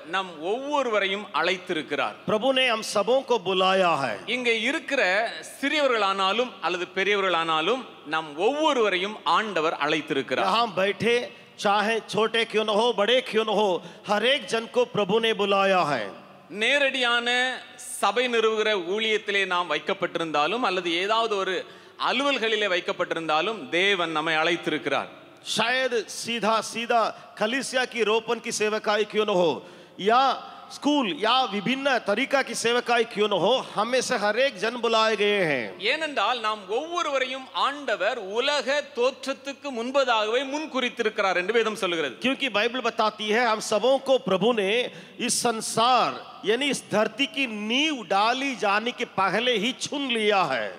நம் ஒவ்வொருவரையும் அழைத்திருக்கிறார் प्रभु ने हम सबों को बुलाया है இங்க இருக்கிற சிறியவர்களானாலும் அல்லது பெரியவர்களானாலும் நம் ஒவ்வொருவரையும் ஆண்டவர் அழைத்திருக்கிறார் यहाँ बैठे चाहे छोटे क्यों न हो बड़े क्यों न हो हर एक जन को प्रभु ने बुलाया है நேரடியான சபை நிறுவுகிற ஊழியத்திலே நாம் வைக்கப்பட்டிருந்தாலும் அல்லது ஏதாவது ஒரு அலுவல்களிலே வைக்கப்பட்டிருந்தாலும் தேவன் நம்மை அழைத்திருக்கிறார் शायद सीधा सीधा कलिसिया की रोपन की सेवकाई क्यों न हो या स्कूल या विभिन्न तरीका की सेवकाई क्यों न हो हमें से हर एक जन बुलाए गए हैं ஏனென்றால் நாம் ஒவ்வொருவரையும் ஆண்டவர் உலக தோற்றத்துக்கு முன்பதாகவே முன் குறித்திருக்கிறார் என்று வேதம் சொல்லுகிறது क्योंकि बाइबल बताती है हम सबों को प्रभु ने इस संसार यानी इस धरती की नींव डाली जाने के पहले ही चुन लिया है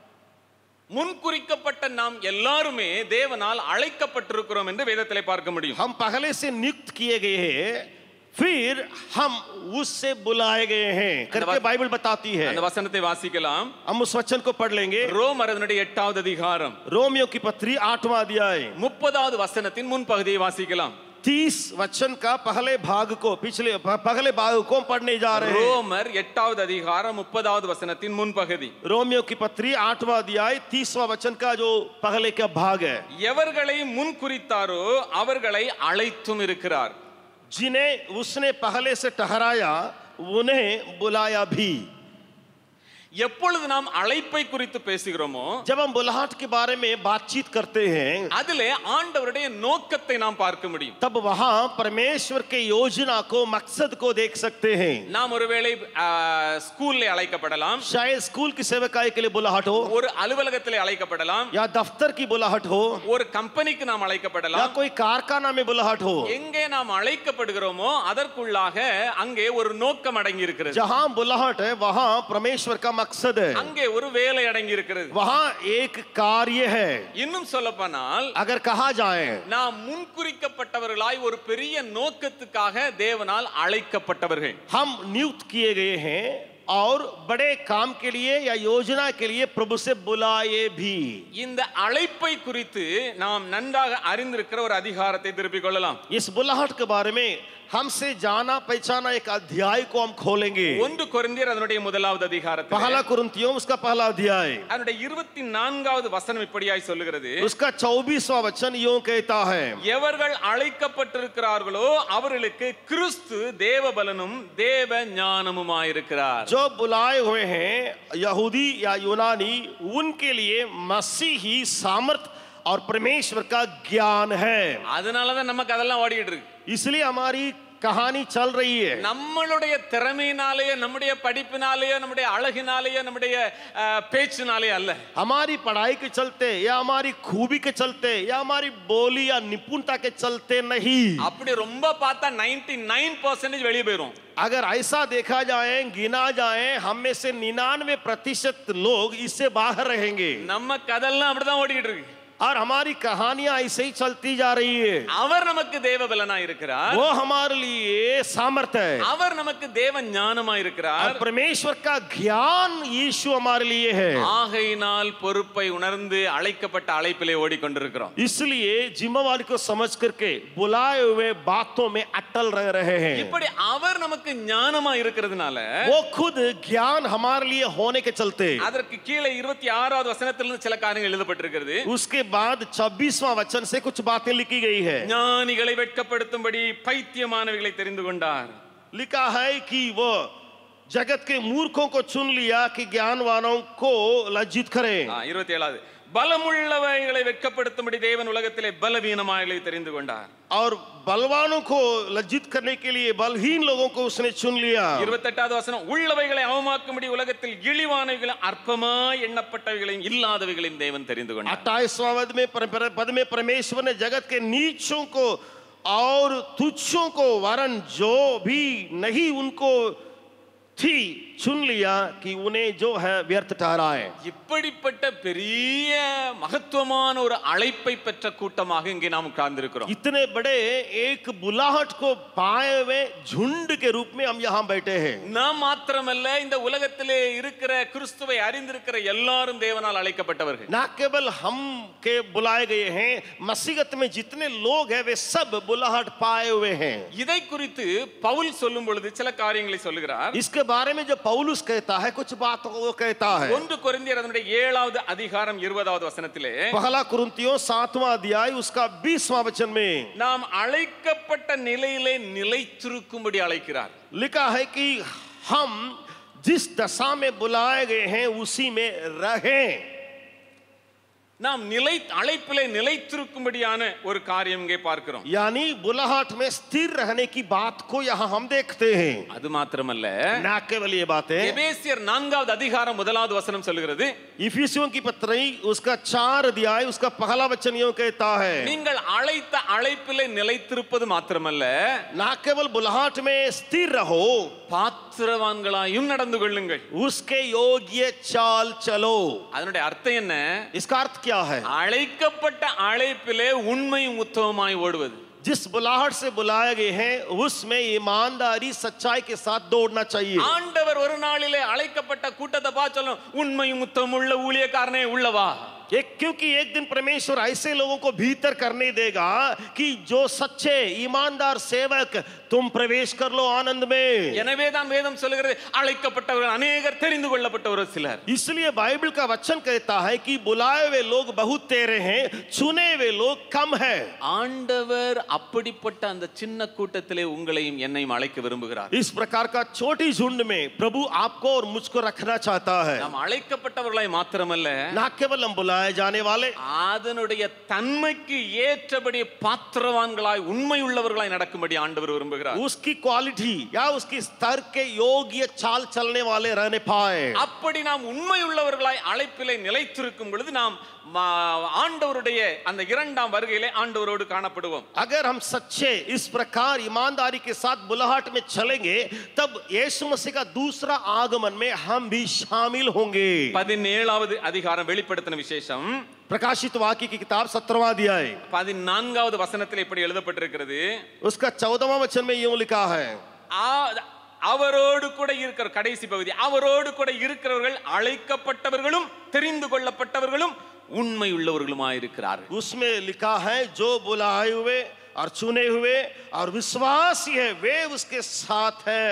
முன் குறிக்கப்பட்ட நாம் எல்லாருமே தேவனால் அழைக்கப்பட்டிருக்கிறோம் என்று வேதத்திலே பார்க்க முடியும் हम पहले से नियुक्त किए गए हैं फिर हम उससे बुलाए गए हैं करके बाइबल बताती है அந்த वசனத்தை வாசிக்கலாம் हम उस वचन को पढ़ लेंगे ரோமர் அதனுடைய எட்டாவது அதிகாரம் रोमियो की पत्री आठवां अध्याय முப்பதாவது வசனத்தின் முன்பகுதியை வாசிக்கலாம் तीस वचन का पहले भाग को पिछले प- पहले भाग को हम पढ़ने जा रहे हैं ரோமர் எட்டாவது அதிகாரம் முப்பதாவது வசனத்தின் முன்பகுதி रोमियो की पत्री आठवां अध्याय तीसवा वचन का जो पहले का भाग है எவர்களை முன் குறித்தாரோ அவர்களை அழைத்தும் இருக்கிறார் जिन्हें उसने पहले से ठहराया उन्हें बुलाया भी எப்பொழுது நாம் அழைப்பை குறித்து பேசுகிறோமோ जब हम बुलाहट के बारे में बातचीत करते हैं அதிலே ஆண்டவருடைய நோக்கத்தை நாம் பார்க்க முடியும் तब वहां परमेश्वर के योजना को मकसद को देख सकते हैं நாம் ஒருவேளை ஆ, ஸ்கூல்ல அழைக்கப்படலாம் शायद स्कूल की सेवकाई के लिए बुलाहट हो ஒரு அலுவலகத்திலே அழைக்கப்படலாம் या दफ्तर की बुलाहट हो ஒரு கம்பெனிக்கு நாம் या அழைக்கப்படலாம் कोई कारखाना में बुलाहट हो எங்கே நாம் அழைக்கப்படுகிறோமோ அதற்குள்ளாக அங்கே ஒரு நோக்கம் அடங்கி இருக்கிறது जहां बुलाहट है वहां परमेश्वर का मकसद है அங்கே ஒரு வேலை அடங்கி இருக்கிறது वहां एक कार्य है இன்னும் சொல்லப்போனால் अगर कहा जाए நாம் முன்குறிக்கப்பட்டவர்களாய் ஒரு பெரிய நோக்கத்துக்காக தேவனால் அழைக்கப்பட்டவர்கள் हम नियुक्त किए गए हैं और बड़े काम के लिए या योजना के लिए प्रभु से बुलाए भी இந்த அழைப்பை குறித்து நாம் நன்றாக அறிந்திருக்கிற ஒரு அதிகாரத்தை திருப்பிக் கொள்ளலாம் इस बुलाहट के बारे में हमसे जाना पहचाना एक अध्याय को हम खोलेंगे ஒன்று கொரிந்தியர் அதனுடைய முதலாவது அதிகாரத்தில் पहला कुरंतियों उसका पहला अध्याय அதனுடைய இருபத்தி நான்காவது வசனம் இப்படியாய் சொல்லுகிறது उसका चौबीसवा वचन यूं कहता है எவர்கள் அழைக்கப்பட்டிருக்கிறார்களோ அவர்களுக்கு கிறிஸ்து தேவபலனும் தேவ ஞானமுமாயிருக்கிறார் जो बुलाए हुए हैं यहूदी या यूनानी उनके लिए मसीही सामर्थ और परमेश्वर का ज्ञान है அதனாலதான் நமக்கு அதெல்லாம் ஓடிட்டு இருக்கு इसलिए हमारी कहानी चल रही है நம்மளுடைய திறமையினாலேயோ நம்முடைய படிப்பினாலேயோ நம்முடைய அழகினாலேயோ நம்முடைய அஹ், பேச்சினாலேயோ அல்ல हमारी पढ़ाई के चलते या हमारी खूबी के चलते या हमारी बोली या निपुणता के चलते नहीं அப்படி ரொம்ப பார்த்தா 99% நைன் பர்சன்டேஜ் வெளியே போயிரும் अगर ऐसा देखा जाए गिना जाए हम में से निन्यानवे प्रतिशत लोग इससे बाहर रहेंगे நம்ம கதெல்லாம் அப்படிதான் ஓடிக்கிட்டு இருக்கு और हमारी कहानियां ऐसे ही चलती जा रही है அவர் நமக்கு தேவபலனா இருக்கிறார் वो हमारे लिए सामर्थ्य है அவர் நமக்கு தேவ ஞானமா இருக்கிறார் और परमेश्वर का ज्ञान यीशु हमारे लिए है ஆகையினால் பொறுப்பை உணர்ந்து அழைக்கப்பட்ட அழைப்பிலே ஓடிக்கொண்டிருக்கிறோம் इसलिए जिम्मेवारी को समझ करके बुलाए हुए बातों में अटल रह रहे हैं இப்படி அவர் நமக்கு ஞானமா இருக்கிறதுனால वो खुद ज्ञान हमारे लिए होने के चलते அதற்கு கீழே இருபத்தி ஆறாவது வசனத்திலிருந்து சில காரியங்கள் எழுதப்பட்டிருக்கிறது उसके बाद छब्बीसवां वचन से कुछ बातें लिखी गई है ஞானிகளை வெட்கப்படுத்தும்படி பைத்தியமானவைகளை தெரிந்து கொண்டார் लिखा है कि वो जगत के मूर्खों को चुन लिया कि ज्ञानवानों को लज्जित करें ஆ, இருபத்தி ஏழாவது பலமுள்ளவைகளை வெட்கப்படுத்தும்படி தேவன் உலகத்திலே பலவீனமாயங்களை தெரிந்து கொண்டார் और बलवानों को लज्जित करने के लिए बलहीन लोगों को उसने चुन लिया இருபத்தெட்டாவது வசனம் உள்ளவைகளை அவமாக்கும்படி உலகத்தில் இழிவானவைகளும் அற்பமாய் எண்ணப்பட்டவைகளையும் இல்லாதவைகளையும் தேவன் தெரிந்து கொண்டார் अट्ठाईसवां पद में पर- पर- पद में परमेश्वर ने जगत के नीचों को और तुच्छों को वरन जो भी नहीं उनको थी चुन लिया कि उन्हें जो है व्यर्थ ठहराए இப்படிப்பட்ட பெரிய மகத்துவமான ஒரு அழைப்பை பெற்ற கூட்டமாக இங்கே நாம் உட்கார்ந்திருக்கிறோம் इतने बड़े एक बुलाहट को पाए हुए झुंड के रूप में हम यहाँ बैठे हैं நாம் மாத்திரமல்ல இந்த உலகத்திலே இருக்கிற கிறிஸ்துவை அறிந்திருக்கிற எல்லாரும் தேவனால் அழைக்கப்பட்டவர்கள் ना केवल हम के बुलाए गए हैं मसीहत में जितने लोग हैं वे सब बुलाहट पाए हुए हैं இதை குறித்து பவுல் சொல்லும் பொழுது சில காரியங்களை சொல்லுகிறார் इसके बारे में जो पौलुस कहता है कुछ बातों को वो कहता है ஒன்று கொரிந்தியர் அதனுடைய ஏழாவது அதிகாரம் இருபதாவது வசனத்திலே पहला कुरुंतियों सातवां अध्याय उसका बीसवां वचन में நாம் அழைக்கப்பட்ட நிலையிலே நிலைத்திருக்கும்படி அழைக்கிறார் लिखा है कि हम जिस दशा में बुलाए गए हैं उसी में रहें நாம் நிலை அழைப்பிலே நிலைத்திருக்கும்படியான ஒரு காரியம் இங்கே பார்க்கிறோம் यानी बुलाहट में स्थिर रहने की बात को यहाँ हम देखते हैं அது மாத்திரமல்ல ना केवल ये बातें எபேசியர் நான்காவது அதிகாரம் முதலாவது வசனம் சொல்லுகிறது इफिसियों की पत्री उसका चार अध्याय उसका पहला वचन यूं कहता है நீங்கள் அழைத்த அழைப்பிலே நிலைத்திருப்பது மாத்திரமல்ல ना केवल बुलाहट में स्थिर रहो பாத்திரவான்களாயும் நடந்து கொள்ளுங்கள் उसके योग्य चाल चलो அதனுடைய அர்த்தம் என்ன इसका अर्थ क्या है அழைக்கப்பட்ட அழைப்பிலே உண்மையும் உத்தமமாய் ஓடுவது जिस बुलाहट से बुलाए गए हैं उसमें ईमानदारी सच्चाई के साथ दौड़ना चाहिए ஆண்டவர் ஒரு நாளிலே அழைக்கப்பட்ட கூட்டத்தை பார்த்து சொல்லணும் உண்மையும் உத்தமம் உள்ள ஊழியக்காரனே உள்ளவா एक क्योंकि एक दिन परमेश्वर ऐसे लोगों को भीतर करने देगा कि जो सच्चे ईमानदार सेवक तुम प्रवेश कर लो आनंद में எனவே தான் வேதம் சொல்லுகிறது அழைக்கப்பட்டவர்கள் அநேகர் தெரிந்து கொள்ளப்பட்டவர் சிலர் इसलिए बाइबल का वचन कहता है कि बुलाए हुए लोग बहुत तेरे हैं चुने हुए लोग कम है ஆண்டவர் அப்படிப்பட்ட அந்த சின்ன கூட்டத்திலே உங்களையும் என்னையும் அழைக்க விரும்புகிறார் इस प्रकार का छोटी झुंड में प्रभु आपको और मुझको रखना चाहता है நாம் அழைக்கப்பட்டவர்களாய் மாத்திரமல்ல ना केवल हम बुलाए जाने वाले அதனுடைய தன்மைக்கு ஏற்றபடி பாத்திரவான்களாய் உண்மை உள்ளவர்களாய் நடக்கும்படி ஆண்டவர் விரும்புகிறார் उसकी क्वालिटी या उसकी स्तर के योग्य चाल चलने वाले रहने पाए அப்படி நாம் உண்மை உள்ளவர்களாய் அழைப்பிலே நிலைத்திருக்கும் பொழுது நாம் மா- ஆண்டவருடைய அந்த இரண்டாம் வருகையிலே ஆண்டவரோடு காணப்படுவோம் अगर हम सच्चे इस प्रकार ईमानदारी के साथ बुलाहट में चलेंगे तब यीशु मसीह का दूसरा आगमन में हम भी शामिल होंगे பதினேழாவது அதிகாரம் வெளிப்படுத்தின விசேஷம் प्रकाशित वाक्य की किताब सत्रहवा अध्याय பதினான்காவது வசனத்தில் இப்படி எழுதப்பட்டிருக்கிறது उसका चौदहवा वचन में यूं लिखा है ஆ- அவரோடு கூட இருக்கிற கடைசி பகுதி அவரோடு கூட இருக்கிறவர்கள் அழைக்கப்பட்டவர்களும் தெரிந்து கொள்ளப்பட்டவர்களும் உண்மை உள்ளவர்களுமாயிருக்கிறார்கள் उसमें लिखा है जो बुलाए हुए और चुने हुए और विश्वासी है वे उसके साथ है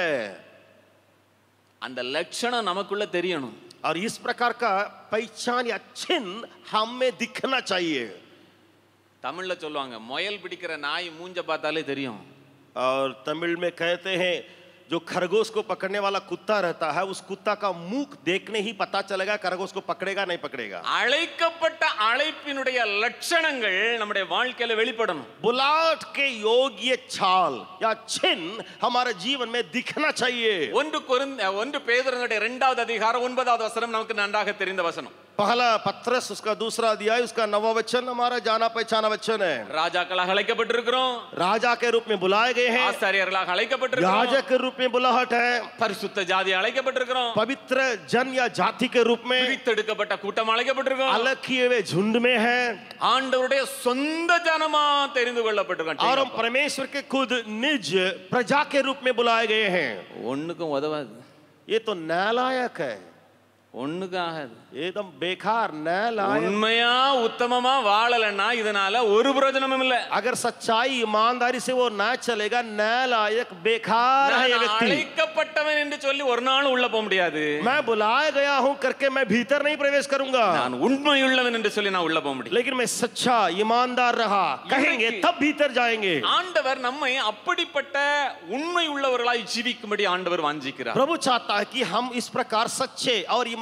அந்த லட்சணம் நமக்குள்ள தெரியணும் और इस प्रकार का पहचान या चिन्ह हमें दिखना चाहिए தமிழ்ல சொல்லுவாங்க முயல் பிடிக்கிற நாய் மூஞ்ச பார்த்தாலே தெரியும் और तमिल में कहते हैं जो खरगोश को पकड़ने वाला कुत्ता रहता है उस कुत्ता का मुख देखने ही पता चलेगा खरगोश को पकड़ेगा नहीं पकड़ेगा அழைக்கப்பட்ட அழைப்பினுடைய லட்சணங்கள் நம்முடைய வாழ்க்கையில வெளிப்படணும் बुलाट के योग्य छाल या चिन्ह हमारे जीवन में दिखना चाहिए ஒன்று கொரிந்த ஒன்று பேதுருனுடைய இரண்டாவது அதிகாரம் ஒன்பதாவது வசனம் நமக்கு நன்றாக தெரிந்த வசனம் पहला पत्रस उसका दूसरा अध्याय उसका नवा वचन हमारा जाना पहचाना वचन है ராஜாக்களாக அழைக்கப்பட்டிருக்கிறோம் राजा के रूप में बुलाए गए हैं ஆசாரியர்களாக அழைக்கப்பட்டிருக்கிறோம் याजक के रूप में बुलाहट है பரிசுத்த ஜாதி அழைக்கப்பட்டிருக்கிறோம் पवित्र जन या जाति के रूप में பிரித்தெடுக்கப்பட்ட கூட்டம் அழைக்கப்பட்டிருக்கிறோம் अलग किए हुए झुंड में है ஆண்டவருடைய சொந்த ஜனமா தெரிந்து और கொள்ளப்பட்டிருக்கோம் हम परमेश्वर के खुद निज प्रजा के रूप में बुलाए गए हैं ஒண்ணுக்கும் உதவாது ये तो नालायक है ஒண்ணுக்கும் ஆகாது एकदम बेकार नालायक உண்மையா உத்தமமா வாழலைன்னா இதனால ஒரு பிரயோஜனமும் இல்ல अगर सच्चाई ईमानदारी से वो ना चलेगा नालायक बेकार है ये நான் व्यक्ति அழைக்கப்பட்டவன் என்று சொல்லி ஒரு நாள் உள்ள போக முடியாது मैं बुलाया गया हूं करके मैं भीतर नहीं प्रवेश करूंगा நான் உண்மையுள்ளவன் என்று சொல்லி நான் உள்ள போக முடியும் लेकिन मैं सच्चा ईमानदार रहा कहेंगे तब भीतर जाएंगे ஆண்டவர் நம்மை அப்படிப்பட்ட உண்மை உள்ளவர்களாய் ஜீவிக்கும்படி ஆண்டவர் வாஞ்சிக்கிறார் प्रभु चाहता है कि हम इस प्रकार सच्चे और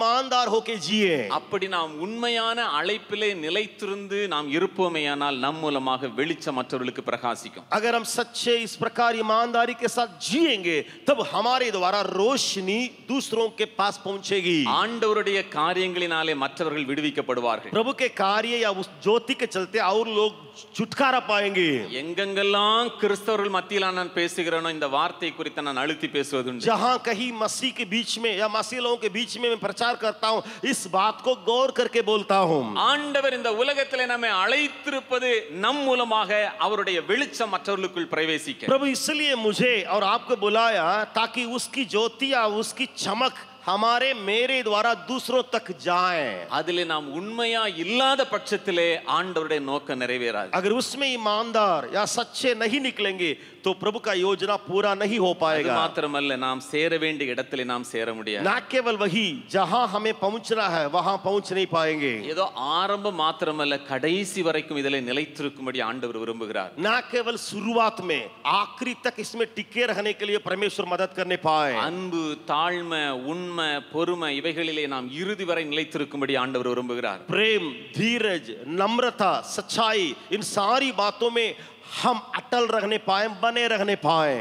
ईमानदार होके जिए அப்படி நாம் உண்மையான அழைப்பிலே நிலைத்திருந்து நாம் இருப்போமேயானால் நம் மூலமாக வெளிச்சம் மற்றவர்களுக்கு பிரகாசிக்கும் अगर हम सच्चे इस प्रकार ईमानदारी के साथ जिएंगे तब हमारे द्वारा रोशनी दूसरों के पास पहुंचेगी ஆண்டவருடைய காரியங்களினாலே மற்றவர்கள் விடுவிக்கப்படுவார்கள் प्रभु के कार्य या उस ज्योति के चलते और लोग छुटकारा पाएंगे எங்கெங்கெல்லாம் கிறிஸ்தவர்கள் மத்தியில் நான் பேசுகிறேனோ இந்த வார்த்தை குறித்து நான் அழுத்தி பேசுவதுண்டு जहां कहीं मसीह के बीच में या मसीह लोगों के बीच में मैं प्रचार करता हूं इस बात को गौर करके बोलता हूं ஆண்டவர் இந்த உலகத்திலே நம்மை அழைத்திருப்பது நம் மூலமாக அவருடைய வெளிச்சம் மற்றவர்களுக்குள் பிரவேசிக்க प्रभु इसलिए मुझे और आपको बुलाया ताकि उसकी ज्योति या उसकी चमक हमारे मेरे द्वारा दूसरों तक जाए அதிலே நாம் உண்மையா இல்லாத பட்சத்திலே ஆண்டவருடைய நோக்கம் நிறைவேறாது अगर उसमें ईमानदार या सच्चे नहीं निकलेंगे तो प्रभु का योजना पूरा नहीं हो அது पाएगा மாத்திரமல்ல நாம் சேர வேண்டிய இடத்திலே நாம் சேர முடியாது ना केवल वही जहां हमें पहुंचना है वहां पहुंच नहीं पाएंगे ஏதோ ஆரம்பம் மாத்திரமல்ல கடைசி வரைக்கும் இதில் நிலைத்திருக்கும்படி ஆண்டவர் விரும்புகிறார் ना केवल शुरुआत में आखिरी तक इसमें टिके रहने के लिए परमेश्वर मदद करने पाए அன்பு தாழ்மை உண்மை பொறுமை இவைகளிலே நாம் இறுதி வரை நிலைத்திருக்கும்படி ஆண்டவர் விரும்புகிறார் प्रेम धीरज नम्रता सच्चाई इन सारी बातों में हम अटल रहने पाए बने रहने पाए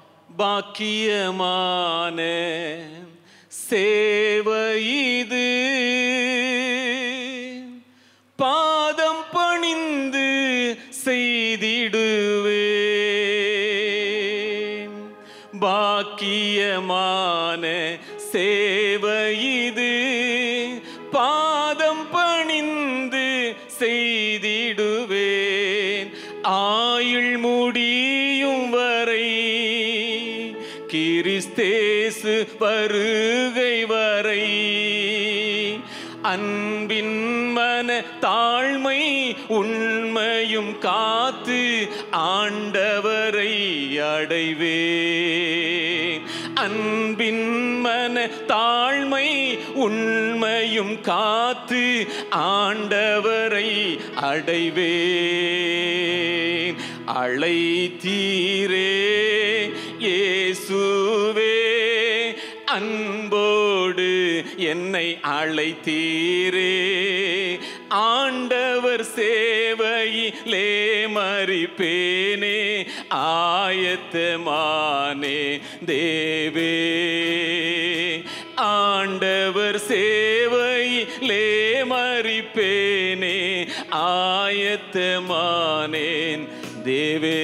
பாக்கியமான சேவை இது பாதம் பணிந்து செய்திடுவேன் பாக்கியமான சேவை இது பாதம் பணிந்து செய்திடுவேன் ஆயுள் முடியும் வரை கிறிஸ்தேசு வருகை வரை அன்பின் மன தாழ்மை உண்மையும் காத்து ஆண்டவரை அடைவேன் அன்பின் மன தாழ்மை உண்மையும் காத்து ஆண்டவரை அடைவேன் அழைத்தீரே இயேசுவே அன்போடு என்னை அழைத்தீரே ஆண்டவர் சேவையிலே மறிப்பேனே ஆயத்தமானே தேவே ஆண்டவர் சேவையிலே மறிப்பேனே ஆயத்தமானேன் தேவே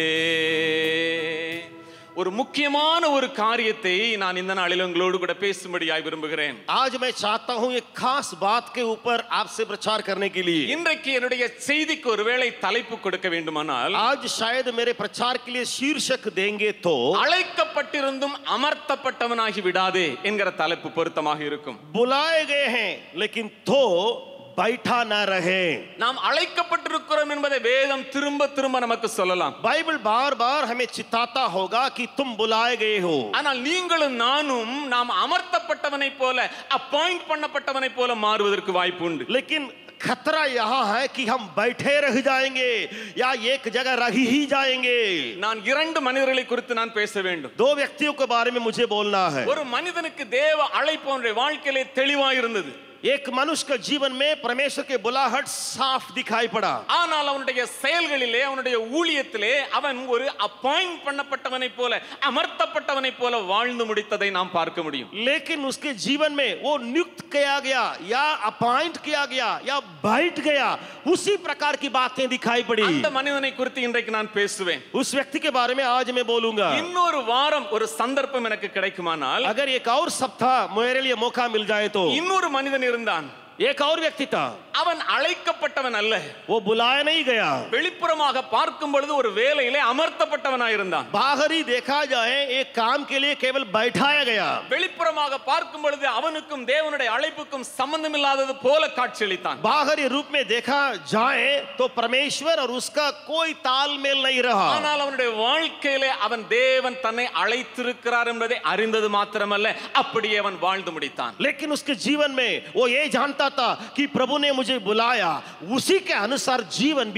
ஒரு முக்கியமான ஒரு காரியத்தை நான் இந்த நாளில் உங்களோடு கூட பேசும்படியாய் விரும்புகிறேன் आज मैं चाहता हूं एक खास बात के ऊपर आपसे प्रचार करने के लिए இன்றைக்கு என்னுடைய செய்திக்கு ஒருவேளை தலைப்பு கொடுக்க வேண்டுமானால் आज शायद मेरे प्रचार के लिए शीर्षक देंगे तो அழைக்கப்பட்டிருந்தும் அமர்த்தப்பட்டவனாகி விடாதே என்கிற தலைப்பு பொருத்தமாக இருக்கும் बुलाए गए हैं लेकिन तो बैठा ना रहे நாம் அழைக்கப்பட்டிருக்கிறோம் என்பதை வேதம் திரும்ப திரும்ப நமக்கு சொல்லலாம் बाइबल बार बार हमें चिताता होगा कि तुम बुलाए गए हो ஆனால் நீங்களும் நானும் நாம் அமர்த்தப்பட்டவனை போல அப்பாயிண்ட் பண்ணப்பட்டவனை போல மாறுவதற்கு வாய்ப்பு உண்டு लेकिन खतरा यहाँ है कि हम बैठे रह जाएंगे या एक जगह रह ही जाएंगे நான் இரண்டு மனிதர்களை குறித்து நான் பேச வேண்டும் दो व्यक्तियों के बारे में मुझे बोलना है ஒரு மனிதனுக்கு தேவ அழைப்பு அவனுடைய வாழ்க்கையிலே தெளிவாக இருந்தது एक मनुष्य के जीवन में परमेश्वर के बुलाहट साफ दिखाई पड़ा ஆனால் அவனுடைய செயல்களிலே அவனுடைய ஊழியத்திலே அவன் ஒரு அப்பாயிண்ட் பண்ணப்பட்டவனை போல அமர்த்தப்பட்டவனை போல வாழ்ந்து முடித்ததை நாம் பார்க்க முடியும் लेकिन उसके जीवन में वो नियुक्त किया गया या अपॉइंट किया गया या बैठ गया उसी प्रकार की बातें दिखाई पड़ी அந்த மனிதனை குறித்து இன்றைக்கு நான் பேசுவேன் उस व्यक्ति के बारे में आज मैं बोलूंगा இன்னொரு வாரம் ஒரு சந்தர்ப்பம் எனக்கு கிடைக்குமானால் अगर एक और सप्ताह मेरे लिए मौका मिल जाए तो இன்னொரு மனிதன் இருந்தான் एक और व्यक्ति था அவன் அழைக்கப்பட்டவன் அல்ல वो बुलाया नहीं गया வெளிப்புறமாக பார்க்கும் பொழுது ஒரு வேலையிலே அமர்த்தப்பட்டவனாயிருந்தான் बाहर ही देखा जाए एक काम के लिए केवल बैठाया गया வெளிப்புறமாக பார்க்கும் பொழுது அவனுக்கும் தேவனுடைய அழைப்புக்கும் சம்பந்தமில்லாதது போல காட்சியளித்தான் बाहरी रूप में देखा जाए तो परमेश्वर और उसका कोई तालमेल नहीं रहा ஆனால் அவனுடைய வாழ்க்கையிலே அவன் தேவன் தன்னை அழைத்திருக்கிறார் என்பதை அறிந்தது மாத்திரமல்ல அப்படியே அவன் வாழ்ந்து முடித்தான் लेकिन उसके जीवन में वो ये जानता था कि प्रभु ने मुझे बुलाया उसी के अनुसार जीवन भी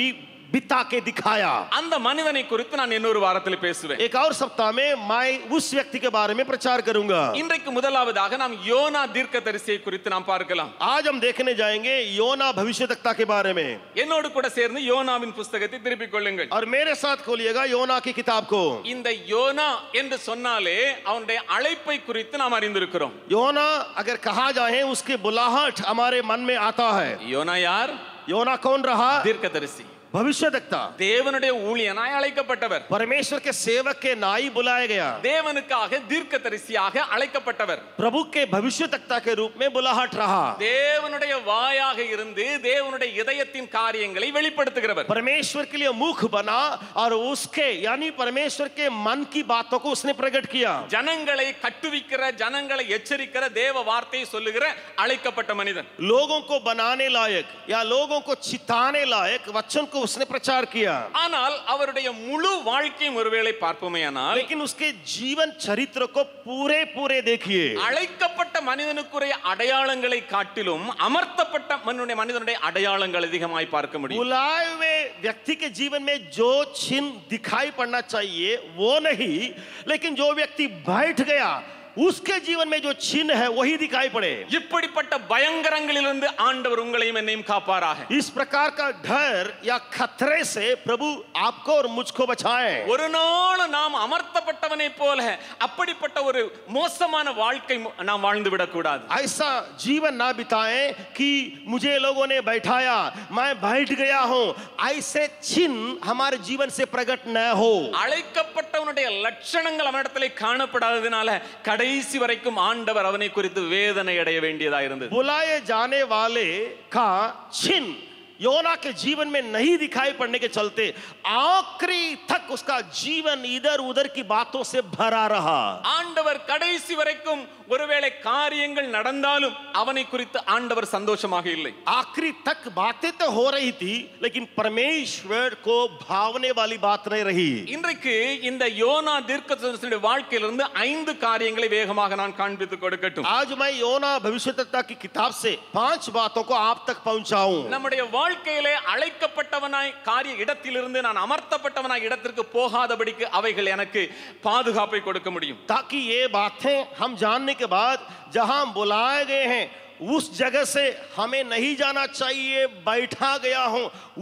बिता के दिखाया அந்த மனிதனை குறித்து நான் இன்னொரு வாரத்தில் பேசுவேன் एक और सप्ताह में मैं उस व्यक्ति के बारे में प्रचार करूंगा இன்றைக்கு முதலாவதாக நாம் யோனா தீர்க்கதரிசியை குறித்து நாம் பார்க்கலாம் आज हम देखने जाएंगे योना भविष्यवक्ता के बारे में என்னோடு கூட சேர்ந்து யோனாவின் புஸ்தகத்தை திருப்பிக் கொள்ளுங்கள் और मेरे साथ खोलिएगा योना की किताब को இந்த யோனா என்று சொன்னாலே அவனுடைய அழைப்பை குறித்து நாம் அறிந்திருக்கிறோம் योना अगर कहा जाए उसकी बुलाहट हमारे मन में आता है யோனா யார் योना कौन रहा தீர்க்கதரிசி भविष्यवक्ता தேவனுடைய ஊழியனாய் அழைக்கப்பட்டவர் परमेश्वर के सेवक के नाई बुलाया गया தேவனுக்காக தீர்க்கதரிசியாக அழைக்கப்பட்டவர் प्रभु के भविष्यवक्ता के रूप में बुलाहट रहा தேவனுடைய வாயாக இருந்து தேவனுடைய இதயத்தின் காரியங்களை வெளிப்படுத்துகிறவர் परमेश्वर के लिए मुख बना और उसके यानी परमेश्वर के मन की बातों को उसने प्रकट किया ஜனங்களை கட்டுவிக்கிற ஜனங்களை எச்சரிக்கிற தேவ வார்த்தையை சொல்லுகிற அழைக்கப்பட்ட மனிதன் लोगों को बनाने लायक या लोगों को चिताने लायक वचन को उसने प्रचार किया ஆனால் அவருடைய முழு வாழ்க்கையும் ஒருவேளை பார்ப்போமேயானால் लेकिन उसके जीवन चरित्र को पूरे पूरे देखिए அழைக்கப்பட்ட மனிதனுக்குரிய அடையாளங்களை காட்டிலும் அமர்த்தப்பட்ட மனிதனுடைய மனிதனுடைய அடையாளங்கள் அதிகமாய் பார்க்க முடியும் बुलाए हुए व्यक्ति के जीवन में जो चिन्ह दिखाई पड़ना चाहिए वो नहीं लेकिन जो व्यक्ति बैठ गया उसके जीवन में जो चिन्ह है वही दिखाई पड़े இப்படிப்பட்ட பயங்கரங்களிலிருந்து ஆண்டவர் உங்களையும் என்னையும் காப்பாராக इस प्रकार का डर या खतरे से प्रभु आपको और मुझको बचाए ஒரு நாள் நாம் அமர்த்தப்பட்டவனை போல அப்படிப்பட்ட ஒரு மோசமான வாழ்க்கை மு- நாம் வாழ்ந்து விடக்கூடாது ऐसा जीवन ना बिताएं कि मुझे लोगों ने बैठाया मैं बैठ गया हूं ऐसे चिन्ह हमारे जीवन से प्रकट न हो அழைக்கப்பட்டவனுடைய லட்சணங்கள் அவனிடத்திலே காணப்படாததினால கடைசி வரைக்கும் ஆண்டவர் அவனை குறித்து வேதனை அடைய வேண்டியதா இருந்தது बुलाए जाने वाले का चिन्ह योना के जीवन में नहीं दिखाई पड़ने के चलते आखिरी तक उसका जीवन इधर उधर की बातों से भरा रहा ஆண்டவர் கடைசி வரைக்கும் ஒருவேளை காரியங்கள் நடந்தாலும் அவனை குறித்து ஆண்டவர் சந்தோஷமாக இல்லை आखिरी तक बातें तो हो रही थी लेकिन परमेश्वर को भावने वाली बात नहीं रही இன்றைக்கு இந்த யோனா தீர்க்கதரிசனுடைய வாழ்க்கையிலிருந்து ஐந்து காரியங்களை வேகமாக நான் காண்பித்து கொடுக்கட்டும் आज मैं योना भविष्यता की किताब से पांच बातों को आप तक पहुंचाऊं நம்முடைய வாழ்க்கையிலே அழைக்கப்பட்டவனாய் காரிய இடத்திலிருந்து நான் அமர்த்தப்பட்டவனாய் இடத்திற்கு போகாதபடிக்கு அவைகள் எனக்கு பாதுகாப்பை கொடுக்க முடியும் ताकि ये बातें हम जानने के बाद जहां हम बुलाए गए हैं उस जगह से हमें नहीं जाना चाहिए बैठा गया हूं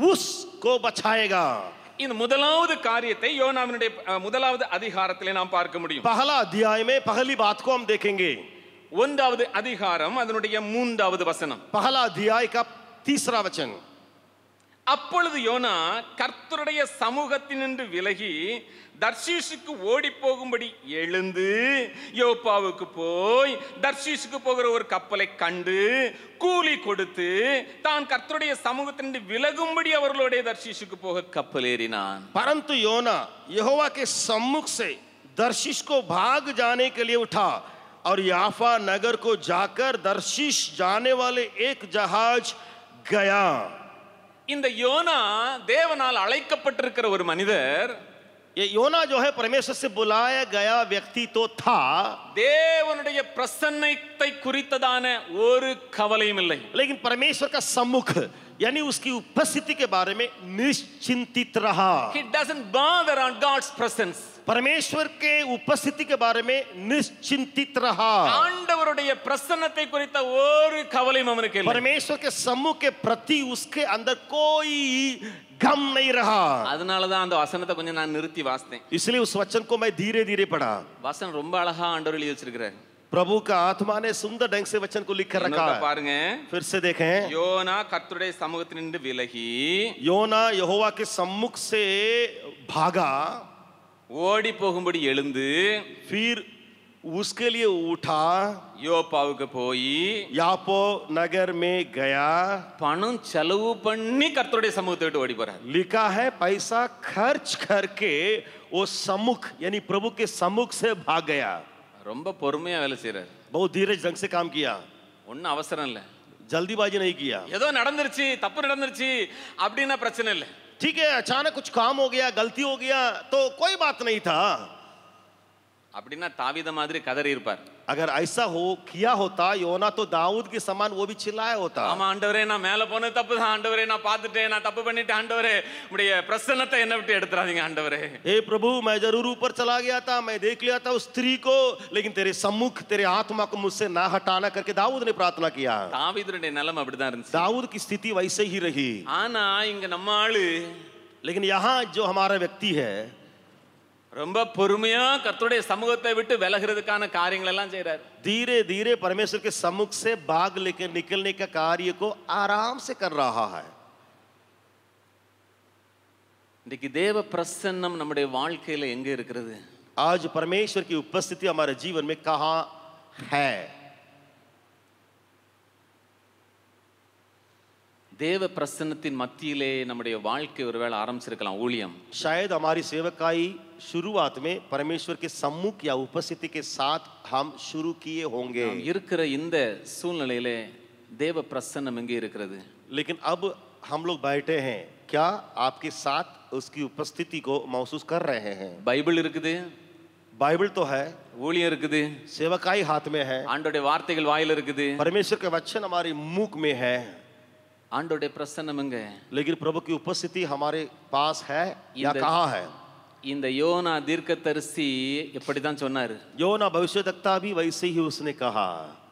उसको बचाएगा இந்த முதலாவது காரியத்தை யோனாவினுடைய அஹ், முதலாவது அதிகாரத்திலே நாம் பார்க்க முடியும் पहला अध्याय में पहली बात को हम देखेंगे ஒன்றாவது அதிகாரம் அதனுடைய மூன்றாவது வசனம் पहला अध्याय का तीसरा वचन அப்பொழுது யோனா கர்த்தருடைய சமூகத்தினின்று விலகி தர்ஷீஷுக்கு ஓடி போகும்படி எழுந்து யோப்பாவுக்கு போய் தர்ஷீஷுக்கு போகிற ஒரு கப்பலை கண்டு கூலி கொடுத்து தான் கர்த்தருடைய சமூகத்தினின்று விலகும்படி அவர்களுடைய தர்ஷீஷுக்கு போக கப்பல் ஏறினான் परंतु योना यहोवा के सम्मुख से दर्शिश को भाग जाने के लिए उठा और याफा नगर को जाकर दर्शिश जाने वाले एक जहाज गया இந்த யோனா தேவனால் அழைக்கப்பட்டிருக்கிற ஒரு மனிதர் ये योना जो है परमेश्वर से बुलाया गया व्यक्ति तो था தேவனுடைய பிரசன்னத்தை குறித்ததான ஒரு கவலையும் இல்லை लेकिन परमेश्वर का सम्मुख यानी उसकी उपस्थिति के बारे में निश्चिंतित रहा he doesn't bother on god's presence परमेश्वर के उपस्थिति के बारे में निश्चिंतित रहा ஆண்டவருடைய பிரசன்னத்தை குறித்த ஒரு கவலையும் அவனுக்கு இல்லை परमेश्वर के सम्मुख के प्रति उसके अंदर कोई गम नहीं रहा அதனால தான் அந்த வசனத்தை கொஞ்சம் நான் நிறுத்தி வாசித்தேன் इसलिए उस वचन को मैं धीरे धीरे पढ़ा வசனம் ரொம்ப அழகா ஆண்டவர் எழுதி வச்சிருக்கிறார் प्रभु का आत्मा ने सुंदर ढंग से वचन को लिख कर रखा இன்னொருக்க है பாருங்க फिर से देखें யோனா கர்த்தருடைய சமூகத்தினின்று விலகி योना यहोवा के सम्मुख से भागा ஓடி போகும்படி எழுந்து फिर उसके लिए उठा யோப்பாவுக்கு போய் यापो नगर में गया பணம் செலவு பண்ணி கர்த்தருடைய சமூகத்தை விட்டு ஓடி போறார் लिखा है पैसा खर्च करके वो सम्मुख यानी प्रभु के सम्मुख से भाग गया ரொம்ப பொறுமையா வேலை செய்யறாரு बहुत धीरज ढंग से काम किया ஒன்றும் அவசரம் இல்லை जल्दीबाजी नहीं किया ஏதோ நடந்துருச்சு தப்பு நடந்துருச்சு அப்படின்னா பிரச்சனை இல்லை ठीक है अचानक कुछ काम हो गया गलती हो गया तो कोई बात नहीं था அப்படின்னா தாவீத மாதிரி கதறி இருப்பார் अगर ऐसा हो किया होता योना तो दाऊद के समान वो भी चिल्लाया होता ஆமா ஆண்டவரே நான் மேல போனது தப்பு தான் ஆண்டவரே நான் பார்த்துட்டேன் நான் தப்பு பண்ணிட்டேன் ஆண்டவரே உடைய பிரசன்னத்தை என்ன விட்டு எடுத்துறாதீங்க ஆண்டவரே हे प्रभु मैं जरूर ऊपर चला गया था मैं देख लिया था उस स्त्री को लेकिन तेरे सम्मुख तेरे आत्मा को मुझसे ना हटाना करके दाऊद ने प्रार्थना किया தாவீதுடைய நிலைமை அப்படிதான் இருந்துச்சு दाऊद की स्थिति वैसे ही रही ஆனா இங்க நம்ம ஆளு लेकिन यहाँ जो हमारा व्यक्ति है ரொம்ப பொறுமையா கர்த்தருடைய சமூகத்தை விட்டு விலகிறதுக்கான காரியங்கள் எல்லாம் செய்றாரு धीरे धीरे परमेश्वर के सम्मुख से भाग लेकर निकलने का कार्य को आराम से कर रहा है இன்னைக்கு தேவ பிரசன்னம் நம்முடைய வாழ்க்கையில எங்க இருக்கிறது आज परमेश्वर की उपस्थिति हमारे जीवन में कहाँ है தேவ பிரசன்னத்தின் மத்தியிலே நம்முடைய வாழ்க்கை ஒருவேளை ஆரம்பிச்சிருக்கலாம் ஊழியம் शायद हमारी सेवकाई शुरुआत में परमेश्वर के सम्मुख या उपस्थिति के साथ हम शुरू किए होंगे நாம் இருக்கிற இந்த சூழ்நிலையிலே தேவ பிரசன்னம் எங்கே இருக்கிறது लेकिन अब हम लोग बैठे हैं क्या आपके साथ उसकी उपस्थिति को महसूस कर रहे हैं பைபிள் இருக்குது बाइबल तो है ஊழியம் இருக்குது सेवकाई हाथ में है ஆண்டோடைய வார்த்தைகள் வாயில இருக்குது परमेश्वर का वचन हमारे मुख में है ஆண்டோடைய பிரசன்னம் எங்க लेकिन प्रभु की उपस्थिति हमारे पास है या இந்த- कहाँ है இந்த யோனா தீர்க்கதரிசி எப்படிதான் சொன்னாரு योना भविष्यवक्ता भी वैसे ही उसने कहा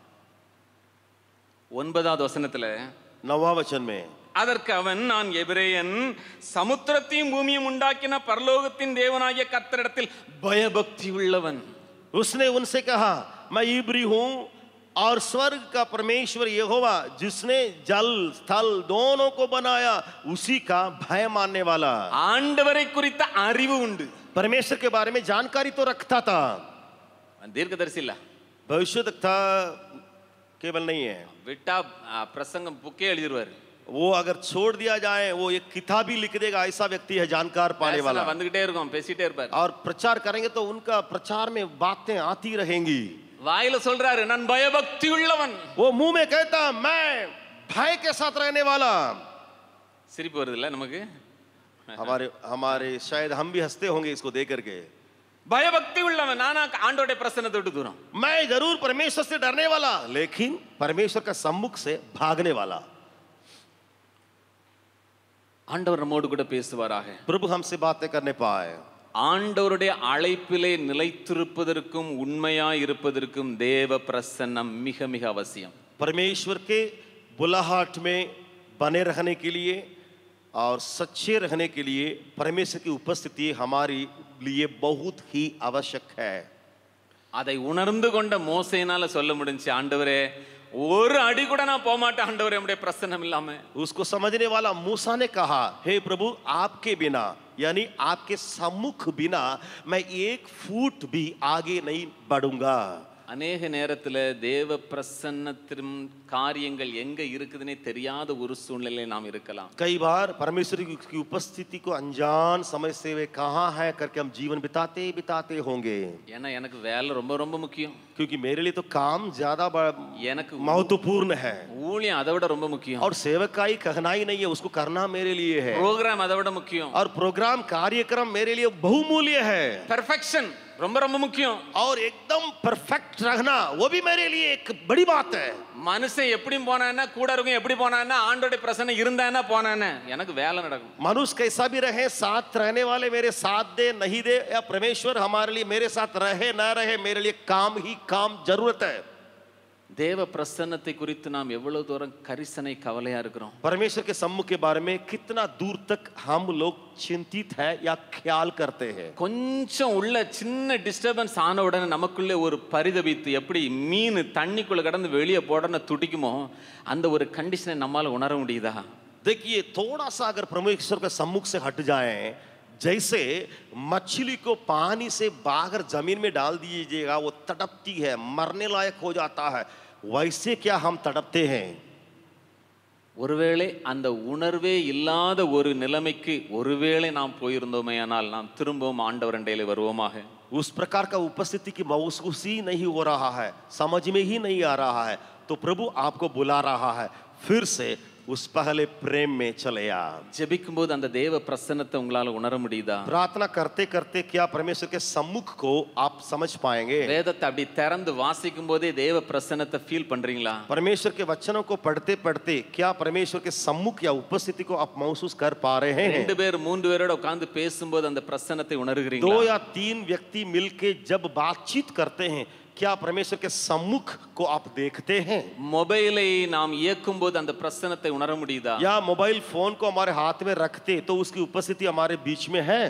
ஒன்பதாவது வசனத்துல नवा वचन में அதற்கு அவன் நான் எபிரேயன் சமுத்திரத்தையும் பூமியும் உண்டாக்கின பரலோகத்தின் தேவனாகிய கர்த்தரிடத்தில் பயபக்தி உள்ளவன் उसने उनसे कहा मैं इब्री हूं और स्वर्ग का परमेश्वर यहोवा जिसने जल स्थल दोनों को बनाया उसी का भय मानने वाला ஆண்டவரை குறித்த அறிவு உண்டு परमेश्वर के बारे में जानकारी तो रखता था அவன் தீர்க்கதரிசி இல்ல भविष्यवक्ता केवल नहीं है விட்டா ஆ, பிரசங்கம் புக்கே எழுதிருவாரு वो अगर छोड़ दिया जाए वो एक किताब ही लिख देगा ऐसा व्यक्ति है जानकार पाने பேசலாம், वाला வந்துகிட்டே இருக்கும் பேசிட்டே இருப்பாரு और प्रचार करेंगे तो उनका प्रचार में बातें आती रहेंगी வாயில சொல்றாரு நான் பயபக்தி உள்ளவன் वो मुंह में कहता मैं भय के साथ रहने वाला சிரிப்பு வருது இல்ல நமக்கு हमारे हमारे शायद हम भी हंसते होंगे इसको देख करके பயபக்தி உள்ளவன் நானா ஆண்டோடைய பிரசன்னத்தை விட்டு தூரம் मैं जरूर परमेश्वर से डरने वाला लेकिन परमेश्वर का सम्मुख से भागने वाला ஆண்டவர் நம்மோடு கூட பேசுவாராக प्रभु हमसे बातें करने पाए ஆண்டவருடைய அழைப்பிலே நிலைத்திருப்பதற்கும் உண்மையாய் இருப்பதற்கும் தேவ பிரசன்னம் மிக மிக அவசியம் परमेश्वर के बुलाहट में बने रहने के लिए और सच्चे रहने के लिए परमेश्वर की उपस्थिति हमारी लिए बहुत ही आवश्यक है அதை உணர்ந்து கொண்ட மோசையினால சொல்ல முடிஞ்சு ஆண்டவரே ஒரு அடி கூட நான் போக மாட்டேன் ஆண்டவரே நம்முடைய பிரசன்னம் இல்லாம उसको समझने वाला मूसा ने कहा हे प्रभु आपके बिना यानी आपके सम्मुख बिना मैं एक फुट भी आगे नहीं बढ़ूंगा அநேக நேரத்துல தேவ பிரசன்னத்தின் காரியங்கள் எங்க இருக்குதுன்னே தெரியாத ஒரு சூழ்நிலையில நாம் இருக்கலாம் कई बार परमेश्वर की की उपस्थिति को अनजान समझते हुए कहाँ है करके हम जीवन बिताते ही बिताते होंगे ஏன்னா எனக்கு வேலை ரொம்ப ரொம்ப முக்கியம் क्योंकि मेरे लिए तो काम ज्यादा बड़ा- எனக்கு महत्वपूर्ण है ஊழியம் அதை விட ரொம்ப முக்கியம் और सेवकाई कहना ही नहीं है उसको करना मेरे लिए है ப்ரோக்ராம் அதை விட முக்கியம் और प्रोग्राम कार्यक्रम मेरे लिए बहुमूल्य है பெர்ஃபெக்ஷன் ரொம்ப ரொம்ப முக்கியம் और एकदम परफेक्ट रहना वो भी मेरे लिए एक बड़ी बात है மனுஷன் எப்படி போனான்னா கூட இருக்கும் எப்படி போனான்னா ஆண்டோடைய பிரசன்னம் இருந்தான்னா போனானே எனக்கு வேலை நடக்கும் मनुष्य कैसा भी रहे साथ रहने वाले मेरे साथ दे नहीं दे या परमेश्वर हमारे लिए मेरे साथ रहे ना रहे मेरे लिए काम ही काम जरूरत है தேவ பிரசன்னத்தை குறித்து நாம் எவ்வளவு தூரம் கரிசனை கவலையா இருக்கிறோம் परमेश्वर के सम्मुख के बारे में कितना दूर तक हम लोग चिंतित है या ख्याल करते हैं கொஞ்சம் உள்ள சின்ன டிஸ்டர்பன்ஸ் ஆன உடனே நமக்குள்ளே ஒரு பரிதபித்து எப்படி மீன் தண்ணிக்குள்ள கடந்து வெளியே போடணும் துடிக்குமோ அந்த ஒரு கண்டிஷனை நம்மால உணர முடியுதா देखिए थोड़ा सा अगर परमेश्वर के सम्मुख से हट जाए जैसे मछली को पानी से बाहर जमीन में डाल दीजिएगा वो तड़पती है मरने लायक हो जाता है वैसे क्या हम तड़पते हैं ஒருவேளை அந்த உணர்வே இல்லாத ஒரு நிலைமைக்கு ஒருவேளை நாம் போயிருந்தோமேயானால் நாம் திரும்பவும் ஆண்டவர் அண்டையிலே வருவோமாக उस प्रकार का उपस्थिति की महसूसी नहीं हो रहा है समझ में ही नहीं आ रहा है तो प्रभु आपको बुला रहा है फिर से उस पहले प्रेम में चले आ ஜெபிக்கும் போது அந்த தேவ பிரசன்னத்தை உங்களால உணர முடியுதா प्रार्थना करते करते क्या परमेश्वर के सम्मुख को आप समझ पाएंगे வேதத்தை அப்படி திறந்து வாசிக்கும் போதே தேவ பிரசன்னத்தை ஃபீல் பண்றீங்களா परमेश्वर के वचनों को पढ़ते पढ़ते क्या परमेश्वर के सम्मुख या उपस्थिति को आप महसूस कर पा रहे हैं ரெண்டு பேர் மூன்று பேரோட உட்கார்ந்து பேசும்போது அந்த பிரசன்னத்தை दो உணர்கிறீங்களா या तीन व्यक्ति मिलके जब बातचीत करते हैं क्या परमेश्वर के सम्मुख को आप देखते हैं மொபைலை நாம் இயக்கும் போது அந்த பிரசன்னத்தை உணர முடியுதா या मोबाइल फोन को हमारे हाथ में रखते तो उसकी उपस्थिति हमारे बीच में है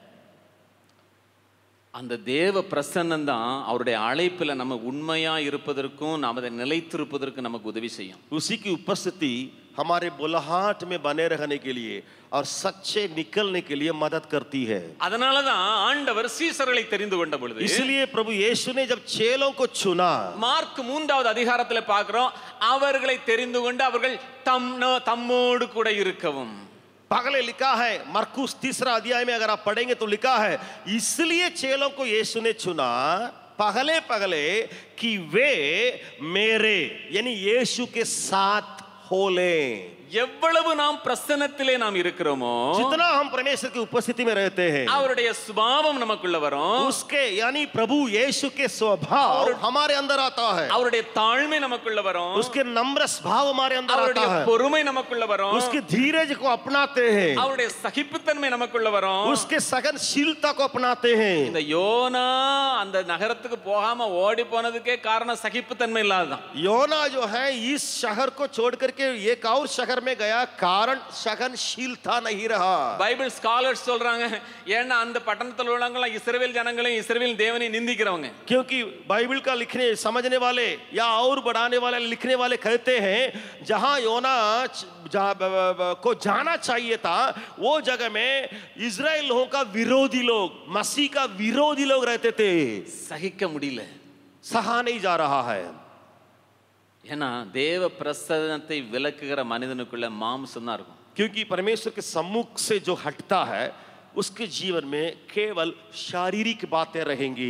அந்த தேவ பிரசன்னம் தான் அவருடைய அழைப்புல நம்ம உண்மையா இருப்பதற்கும் நாம் அதை நிலைத்திருப்பதற்கும் நமக்கு உதவி செய்யும் उसी की उपस्थिति हमारे बुलाहट में बने रहने के लिए और सच्चे निकलने के लिए मदद करती है அதனாலதான் ஆண்டவர் சீசர்களை தெரிந்து கொண்ட பொழுது इसलिए प्रभु यीशु ने जब चेलों को चुना மார்க் மூன்றாவது அதிகாரத்துல பார்க்கிறோம் அவர்களை தெரிந்து கொண்டு அவர்கள் தம் தம்மோடு கூட இருக்கவும் पगले लिखा है मरकुस तीसरा अध्याय में अगर आप पढ़ेंगे तो लिखा है इसलिए चेलों को यीशु ने चुना पगले पगले कि वे मेरे यानी यीशु के साथ हो लें எவ்வளவு நாம் பிரசன்னத்திலே நாம் இருக்கிறோமோ जितना हम परमेश्वर की उपस्थिति में रहते हैं அவருடைய சுபாவம் நமக்குள்ள வரும் उसके यानी प्रभु यीशु के स्वभाव हमारे अंदर आता है அவருடைய தாழ்மை நமக்குள்ள வரும் उसके नम्र स्वभाव हमारे अंदर அவருடைய आता है பொறுமை நமக்குள்ள வரும் उसके धीरज को अपनाते हैं அவருடைய சகிப்புத்தன்மை நமக்குள்ள வரும் उसके सघनशीलता को अपनाते हैं இந்த யோனா அந்த நகரத்துக்கு போகாம ஓடி போனதுக்கே காரணம் சகிப்புத்தன்மை இல்லாததான் योना जो है इस शहर को छोड़ करके एक और शहर में गया कारण सघनशीलता नहीं रहा பைபிள் ஸ்காலர்ஸ் சொல்றாங்க ஏன்னா அந்த பட்டணத்தில் உள்ளவங்க இஸ்ரவேல் ஜனங்களையும் இஸ்ரவேல் தேவனையும் நிந்திக்கிறவங்க क्योंकि बाइबल का लिखने समझने वाले या और बढ़ाने वाले लिखने वाले कहते हैं जहां योना च- जा, ब, ब, ब, को जाना चाहिए था वो जगह में इज़राइल लोगों का विरोधी लोग मसीह का विरोधी लोग रहते थे சகிக்க முடியல सहा नहीं जा रहा है ஏன்னா தேவ பிரசன்னத்தை விளக்குகிற மனிதனுக்குள்ள மாம்சம் தான் இருக்கும் क्योंकि परमेश्वर के सम्मुख से जो हटता है उसके जीवन में केवल शारीरिक बातें रहेंगी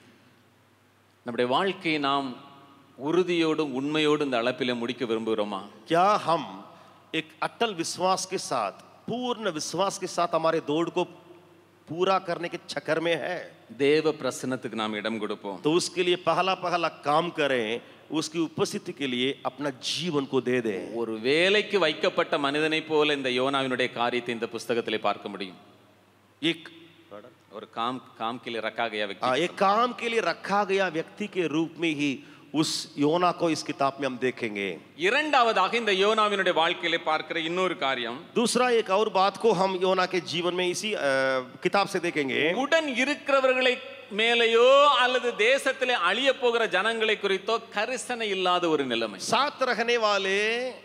நம்முடைய வாழ்க்கையை நாம் உறுதியோடும் உண்மையோடும் இந்த அழைப்பில முடிக்க விரும்புகிறோமா क्या हम एक अटल विश्वास के साथ पूर्ण विश्वास के साथ हमारे दौड़ को पूरा करने के चक्कर में है தேவ பிரசன்னத்துக்கு நாம் இடம் கொடுப்போம் तो उसके लिए पहला पहला काम करें उसकी उपस्थिति के लिए अपना जीवन को दे दें ஒரு வேலைக்கு வைக்கப்பட்ட மனிதனைப் போல இந்த யோனாவினுடைய காரியத்தை இந்த புஸ்தகத்திலே பார்க்க முடியும் एक ஒரு காம் காம் के लिए रखा गया हाँ, व्यक्ति एक काम के लिए रखा गया व्यक्ति के रूप में ही उस योना को इस किताब में हम देखेंगे இரண்டாவதாக இந்த யோனாவினுடைய வாழ்க்கையிலே பார்க்கிற இன்னொரு காரியம் दूसरा एक और बात को हम योना के जीवन में इसी अ, किताब से देखेंगे உடன் இருக்கிறவர்களை மேலேயோ அல்லது தேசத்திலே அழிய போகிற ஜனங்களை குறித்தோ கரிசனை இல்லாத ஒரு நிலைமை साथ रहने वाले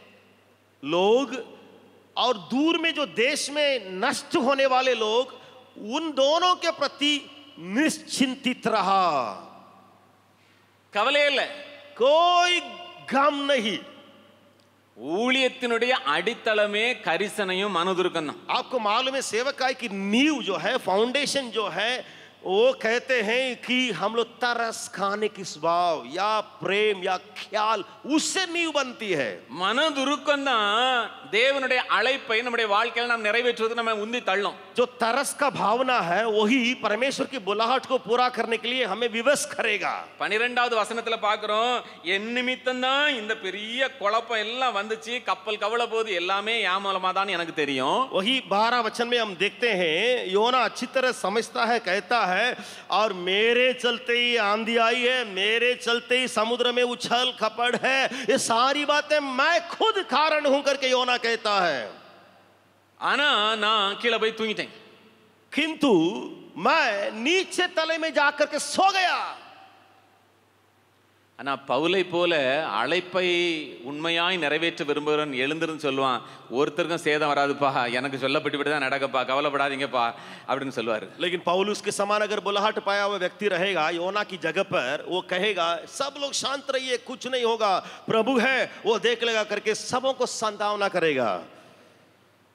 लोग और दूर में जो देश में नष्ट होने वाले लोग उन दोनों के प्रति निश्चिंतित रहा கவலையே இல்லை कोई गम नहीं ஊழியத்தினுடைய அடித்தளமே கரிசனையும் மனதுருக்கம் தான் आपको मालूम है सेवकाई की नींव जो है फाउंडेशन जो है वो कहते हैं कि हम लोग तरस खाने की स्वभाव या प्रेम या ख्याल उससे नींव बनती है மனதுருக்கம் தான் தேவனுடைய அழைப்பை நம்முடைய வாழ்க்கையில் நாம் நிறைவேற்றுவது நம்ம உந்தி தள்ளும் जो तरस का भावना है वही परमेश्वर की बुलाहट को पूरा करने के लिए हमें विवश करेगा பனிரெண்டாவது வசனத்துல பார்க்கிறோம் என் நிமித்தம் தான் இந்த பெரிய குழப்பம் எல்லாம் வந்துச்சு கப்பல் கவலை போது எல்லாமே என் மூலமா தான் எனக்கு தெரியும் वही बारह वचन में हम देखते हैं योना अच्छी तरह समझता है कहता है और मेरे चलते ही आंधी आई है मेरे चलते ही समुद्र में उछल खपड़ है ये सारी बातें मैं खुद कारण हूं करके योना कहता है ஆனா நான் கீழே போய் தூங்கிட்டேன் किंतु मैं नीचे तले में जाकर के सो गया ஆனா பவுலை போல அழைப்பை உண்மையாய் நிறைவேற்ற விரும்புகிறவன் எழுந்திருந்து சொல்லுவான் ஒருத்தருக்கும் சேதம் வராதுப்பா எனக்கு சொல்லப்பட்டு தான் நடக்கப்பா கவலைப்படாதீங்கப்பா அப்படின்னு சொல்லுவாரு लेकिन पौलुस के समान अगर बुलाहट पाया हुआ व्यक्ति रहेगा योना की जगह पर वो कहेगा सब लोग शांत रहिए कुछ नहीं होगा प्रभु है वो देख लेगा करके सबों को सांत्वना करेगा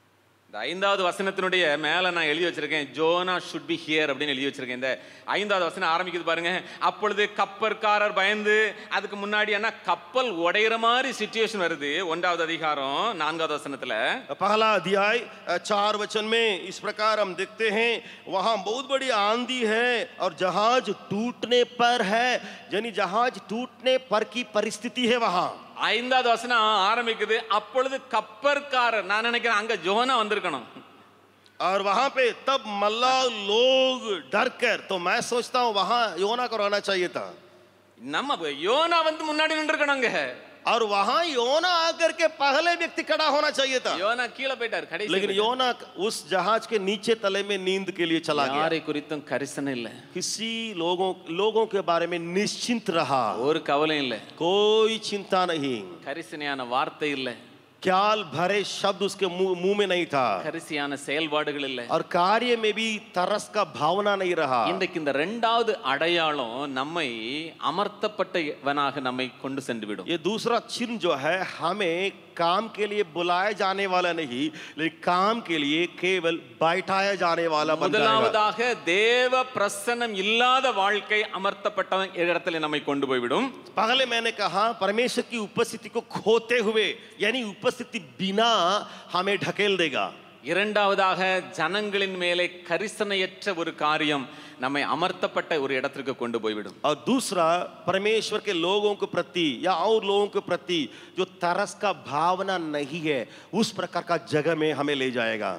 இந்த ஐந்தாவது வசனத்தினுடைய மேல நான் எழுதி வச்சிருக்கேன் ஜோனா ஷுட் பி ஹியர் அப்படின்னு எழுதி வச்சிருக்கேன் இந்த ஐந்தாவது வசனம் ஆரம்பிக்குது பாருங்க அப்பொழுது கப்பற்காரர் பயந்து அதுக்கு முன்னாடி என்ன கப்பல் உடையிற மாதிரி சுச்சுவேஷன் வருது ஒன்றாவது அதிகாரம் நான்காவது வசனத்துல पहला अध्याय अ, चार वचन में इस प्रकार हम देखते हैं वहां बहुत बड़ी आंधी है और जहाज टूटने पर है यानी जहाज टूटने पर की परिस्थिति है वहां ஐந்தாவது வசனம் ஆரம்பிக்குது அப்பொழுது கப்பற்காரர் நான் நினைக்கிறேன் அங்க ஜோனா வந்திருக்கணும் और वहां पे तब मल्ला लोग डर कर तो मैं सोचता हूं वहां योना को रहना चाहिए था நம்ம யோனா வந்து முன்னாடி நின்றுக்கணும் அங்க और वहां योना आकर के पहले व्यक्ति खड़ा होना चाहिए था யோனா கீழே போயிட்டார் கடைசி लेकिन योना उस जहाज के नीचे तले में नींद के लिए चला गया யாரை குறித்தும் கரிசனை இல்ல किसी लोगों लोगों के बारे में निश्चिंत रहा ஒரு கவலையும் இல்ல कोई चिंता नहीं கரிசனையான வார்த்தை இல்ல ख्याल भरे शब्द उसके मुंह मुंह में नहीं था கரிசியான செயல்பாடுகள் இல்ல और कार्य में भी तरस का भावना नहीं रहा இன்றைக்கு இந்த ரெண்டாவது அடையாளம் நம்மை அமர்த்தப்பட்டவனாக நம்மை கொண்டு சென்று விடும் ये दूसरा चिन्ह जो है हमें काम के लिए बुलाया जाने वाला नहीं लेकिन काम के लिए केवल बैठाया जाने वाला बन जाएगा முதலாவதாக தேவ பிரசன்னம் இல்லாத வாழ்க்கை அமர்த்தப்பட்டவன் இடத்துல நம்மை கொண்டு போய்விடும் पहले मैंने कहा परमेश्वर की उपस्थिति को खोते हुए यानी उपस्थिति बिना हमें ढकेल देगा இரண்டாவதாக ஜனங்களின் மேலே கரிசனையற்ற ஒரு காரியம் நம்மை அமர்த்தப்பட்ட ஒரு இடத்திற்கு கொண்டு போய்விடும் और दूसरा परमेश्वर के लोगों के प्रति या और लोगों के प्रति जो तरस का भावना नहीं है उस प्रकार का जगह में हमें ले जाएगा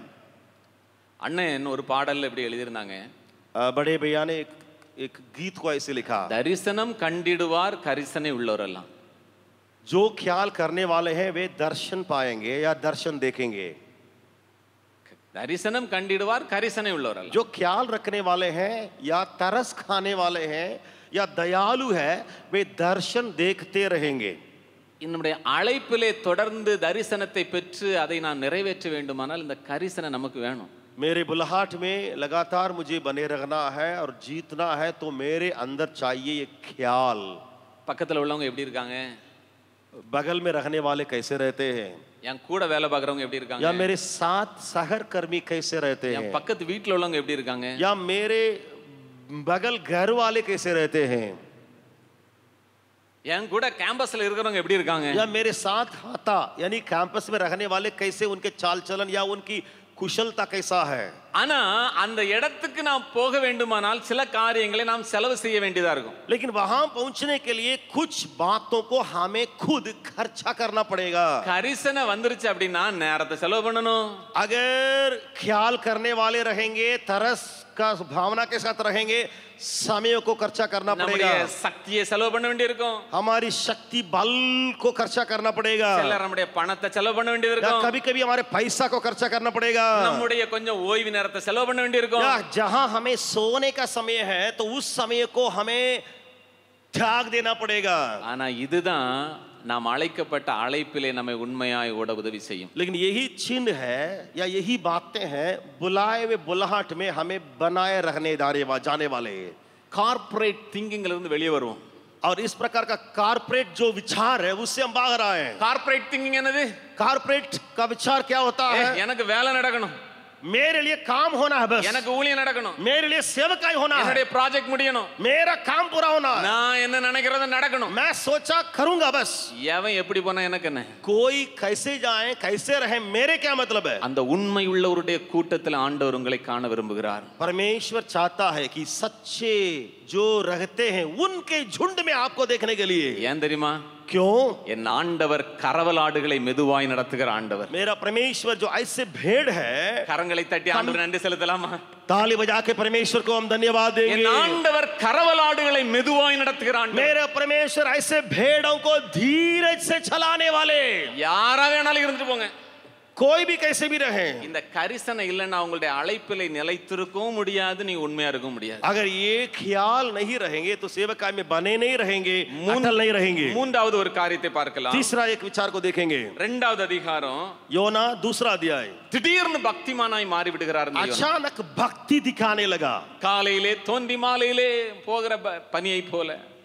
அண்ணன் ஒரு பாடல்ல இப்படி எழுதியிருந்தாங்க अ, बड़े भैया ने एक, एक गीत को ऐसे लिखा தரிசனம் கண்டிடுவார் கரிசனை உள்ளவரெல்லாம் जो ख्याल करने वाले हैं वे दर्शन पाएंगे या दर्शन देखेंगे தரிசனம் கண்டிடுவார் கரிசனை உள்ளவரெல்லாம் जो ख्याल रखने वाले हैं या तरस खाने वाले हैं या दयालु है वे दर्शन देखते रहेंगे நம்முடைய அழைப்பிலே தொடர்ந்து தரிசனத்தை பெற்று அதை நான் நிறைவேற்ற வேண்டுமானால் இந்த கரிசனை நமக்கு வேணும் मेरे बुलाहट में लगातार मुझे बने रहना है और जीतना है तो मेरे अंदर चाहिए ये ख्याल பக்கத்துல உள்ளவங்க எப்படி இருக்காங்க बगल में रहने वाले कैसे रहते हैं என் கூட வேலை பார்க்குறவங்க எப்படி या இருக்காங்க मेरे साथ सहर कर्मी कैसे रहते என் हैं பக்கத்து வீட்டுல உள்ளவங்க எப்படி இருக்காங்க या मेरे बगल घर वाले कैसे रहते हैं என் கூட கேம்பஸ்ல இருக்கிறவங்க எப்படி இருக்காங்க या मेरे साथ हाथा यानी कैंपस में रहने वाले कैसे उनके चाल चलन या उनकी कुशलता कैसा है ஆனா அந்த இடத்துக்கு நாம் போக வேண்டுமானால் சில காரியங்களை நாம் செலவு செய்ய வேண்டியதா இருக்கும் लेकिन वहां पहुंचने के लिए कुछ बातों को हमें खुद खर्चा करना पड़ेगा கரிசனை வந்துருச்சு அப்படின்னா நேரத்தை செலவு பண்ணணும் अगर ख्याल करने वाले रहेंगे तरस का भावना के साथ रहेंगे समय को खर्चा करना நம்முடைய पड़ेगा சக்தியை செலவு பண்ண வேண்டியிருக்கும் हमारी शक्ति बल को खर्चा करना पड़ेगा சிலர் நம்முடைய பணத்தை செலவு பண்ண வேண்டியது या இருக்கும் कभी कभी हमारे पैसा को खर्चा करना पड़ेगा நம்முடைய கொஞ்சம் ஓய்வு நேரத்தை செலவு பண்ண வேண்டியிருக்கும் या जहां हमें सोने का समय है तो उस समय को हमें त्याग देना पड़ेगा ஆனா இதுதான் நாம் அழைக்கப்பட்ட அழைப்பிலே நம்மை உண்மையாய் ஓட உதவி செய்யும் लेकिन यही चिन्ह है या यही बातें हैं बुलाए हुए बुलाहट में हमें बनाए रहने दारे वा- जाने वाले கார்ப்பரேட் திங்கிங்ல இருந்து வெளியே வருவோம் और इस प्रकार का कारपोरेट जो विचार है उससे हम बाहर आए हैं கார்ப்பரேட் திங்கிங் என்னது कारपोरेट का विचार क्या होता ஏ, है எனக்கு வேலை நடக்கணும் मेरे लिए काम होना है बस எனக்கு ஊழியம் நடக்கணும் मेरे लिए सेवकाई होना है என்னுடைய ப்ராஜெக்ட் முடியணும் मेरा काम पूरा होना है நான் என்ன நினைக்கிறது நடக்கணும் मैं सोचा करूंगा बस எவன் எப்படி போனா எனக்கு என்ன कोई कैसे जाए कैसे रहे मेरे क्या मतलब है அந்த உண்மை உள்ளவருடைய கூட்டத்தில் ஆண்டவர் உங்களை காண விரும்புகிறார் परमेश्वर चाहता है कि सच्चे जो रहते हैं उनके झुंड में आपको देखने के लिए ஏன் தெரியுமா क्यों என் ஆண்டவர் கரவலாடுகளை மெதுவாய் நடத்துகிற ஆண்டவர் मेरा परमेश्वर जो ऐसे भेड़ है கரங்களை தட்டி ஆண்டவர் நன்றி செலுத்தலாமா ताली बजा के परमेश्वर को हम धन्यवाद என் देंगे ஆண்டவர் கரவலாடுகளை மெதுவாய் நடத்துகிற ஆண்டவர் मेरा परमेश्वर ऐसे भेड़ों को धीरज से चलाने वाले யாரா வேணாலும் இருந்துட்டு போங்க कोई भी कैसे भी रहे இந்த கரிசனை இல்லைன்னா உங்களுடைய அழைப்பிலை நிலைத்திருக்கவும் முடியாது நீ உண்மையா இருக்கவும் முடியாது अगर ये ख्याल नहीं रहेंगे तो सेवकाई में बने नहीं रहेंगे अटल नहीं रहेंगे மூன்றாவது ஒரு காரியத்தை பார்க்கலாம் तीसरा एक विचार को देखेंगे ரெண்டாவது அதிகாரம் योना दूसरा अध्याय திடீர்னு பக்திமானாய் மாறி விடுகிறார் இந்த யோனா. अचानक भक्ति दिखाने लगा காலையிலே தோன்றி மாலையிலே போகிற ப- பனியை போல